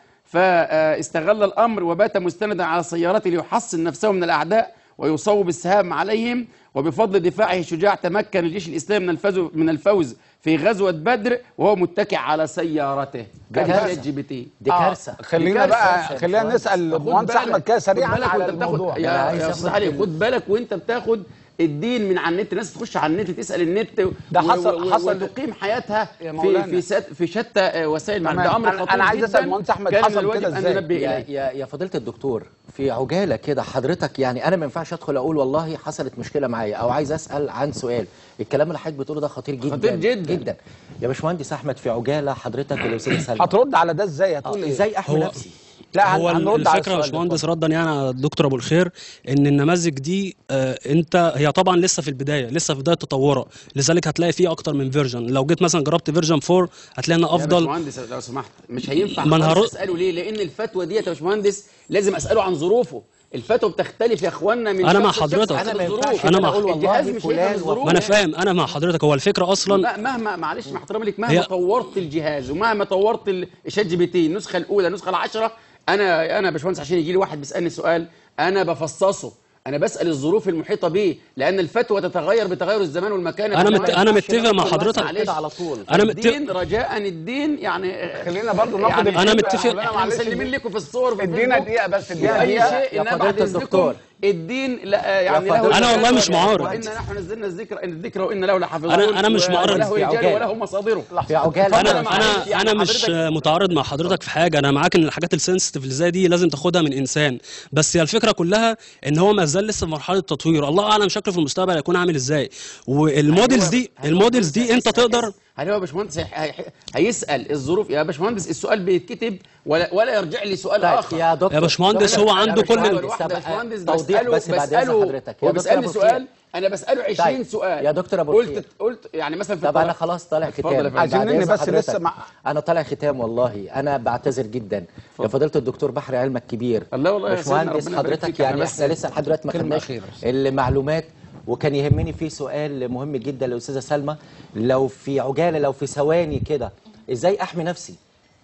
فاستغل الامر وبات مستندا على سيارته ليحصن نفسه من الاعداء ويصوب السهام عليهم وبفضل دفاعه الشجاع تمكن الجيش الاسلامي من الفوز من الفوز في غزوه بدر وهو متكئ على سيارته ده كان كارثة. شات جي بي تي دي آه، كارثه خلينا دي بقى كارثة. خلينا نسال خد المهندس بالك- احمد كده خد سريعا بالك على وانت بتاخد الموضوع يا, عايز يا آخد استاذ علي ال- خد بالك وانت بتاخد الدين من على النت الناس تخش على النت تسال النت و- ده حصل- و- و- حصل- وتقيم حياتها يا في مولانا. في ست في شتى آه، وسائل المعلومات تمام. ده امر أنا- خطير أنا عايز أسأل جداً. المهندس أحمد كان حصل من الواجب كده ان إزاي؟ ننبه يا, اليه يا يا فضيله الدكتور في عجاله كده حضرتك يعني انا ما ينفعش ادخل اقول والله حصلت مشكله معايا او عايز اسال عن سؤال الكلام اللي حضرتك بتقوله ده خطير جدا خطير جداً. جدا يا باشمهندس احمد في عجاله حضرتك والاستاذ سلمى هترد على ده ازاي هتقول آه، ايه ازاي احمي هو- نفسي لا هن- هو هنرد على الفكره يا السؤال ده. باشمهندس ردا يعني على الدكتور ابو الخير ان النماذج دي آه، انت هي طبعا لسه في البدايه لسه في بدايه تطورها لذلك هتلاقي فيه اكتر من فيرجن لو جيت مثلا جربت فيرجن 4 هتلاقي ان يا افضل باشمهندس لو سمحت مش هينفع ما أنا خالص هرد- اساله ليه لان الفتوى ديت يا باشمهندس لازم اساله عن ظروفه الفتوى بتختلف يا اخوانا من أنا مع شخص لشخص حضرتك. حسب أنا ما الظروف. ينفعش أنا مع- أقول والله الجهاز مش فلان هيفهم الظروف ما انا فاهم انا مع حضرتك هو الفكره اصلا لا مهما معلش مع احترامي لك مهما هي- طورت الجهاز ومهما طورت ال- الشات جي بي تي النسخه الاولى النسخه العشرة انا انا يا باشمهندس عشان يجي لي واحد بيسالني سؤال انا بفصصه انا بسال الظروف المحيطه بيه لان الفتوى تتغير بتغير الزمان والمكان يا أنا باشمهندس. مت- أنا متفق مع معلش، حضرتك. معلش. كده على طول أنا متفق- الدين رجاء الدين يعني خلينا برضو ناخد يعني الفكرة أنا يا متفق- مولانا، احنا معلش. مسلمين لكم في الصور في ادينا الفيسبوك. دقيقه بس ادينا اي دقيقه شيء يا انما فضيلة بعد اذنكم الدكتور. الدين لا يعني فضيلة له أنا والله مش معارض. وان نحن نزلنا الذكر ان الذكر وان له لحافظون أنا- أنا مش و- معارض وله في رجال عجالة. وله مصادره في عجاله اتفضل انا يا معلش، انا يعني انا مش حضرتك- متعارض مع حضرتك في حاجه انا معاك ان الحاجات السنسيتيف اللي زي دي لازم تاخدها من انسان بس هي الفكره كلها ان هو ما زال لسه في مرحله تطوير الله اعلم شكله في المستقبل هيكون عامل ازاي والموديلز دي الموديلز دي انت تقدر هل هو يا باشمهندس هي- هي- هيسال الظروف يا باشمهندس السؤال بيتكتب ولا ولا يرجع لي سؤال طيب اخر يا دكتور يا باشمهندس دكتور، هو يا عنده كل باشمهندس، ال- واحد يا طب، باشمهندس توضيح بساله بس بعد اذن بساله حضرتك يا هو دكتور بيسالني أبو سؤال الخير. انا بساله 20 سؤال يا دكتور أبو قلت الخير. قلت يعني مثلا في طب انا الطلاق. خلاص طالع اتفضل يا ختام فندم. عايزين بعد ننهي إذن بس لسه حضرتك. مع- انا طالع ختام والله انا بعتذر جدا يا فضيله الدكتور بحر علمك كبير الله والله يا سيدنا، باشمهندس ربنا يبارك حضرتك فيك. أنا يعني بس احنا لسه لحد دلوقتي ما كلمة خدناش أخيرة بس. المعلومات وكان يهمني في سؤال مهم جدا للاستاذه سلمى لو في عجاله لو في ثواني كده ازاي احمي نفسي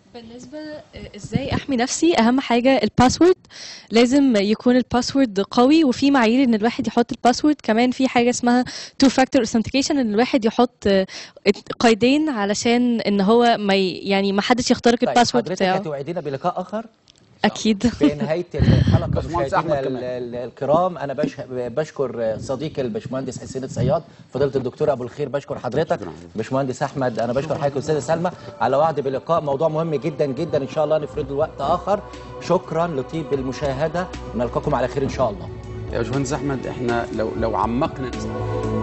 بالنسبة آه، ازاي احمي نفسي اهم حاجة الباسورد لازم يكون الباسورد قوي وفي معايير ان الواحد يحط الباسورد كمان في حاجة اسمها تو فاكتور authentication ان الواحد يحط آه، قيدين علشان ان هو ما ي- يعني ما حدش يخترق طيب الباسورد حضرتك بتاعه هتوعدينا بلقاء اخر اكيد في نهايه الحلقه باشمهندس مشاهدينا أحمد كمان. ال- ال- الكرام انا بش بشكر صديقي الباشمهندس حسين الصياد فضيله الدكتور ابو الخير بشكر حضرتك باشمهندس احمد انا بشكر حضرتك استاذه سلمى على وعد بلقاء موضوع مهم جدا جدا ان شاء الله نفرده لوقت اخر شكرا لطيب المشاهده نلقاكم على خير ان شاء الله يا باشمهندس احمد احنا لو لو عمقنا الاستفاضه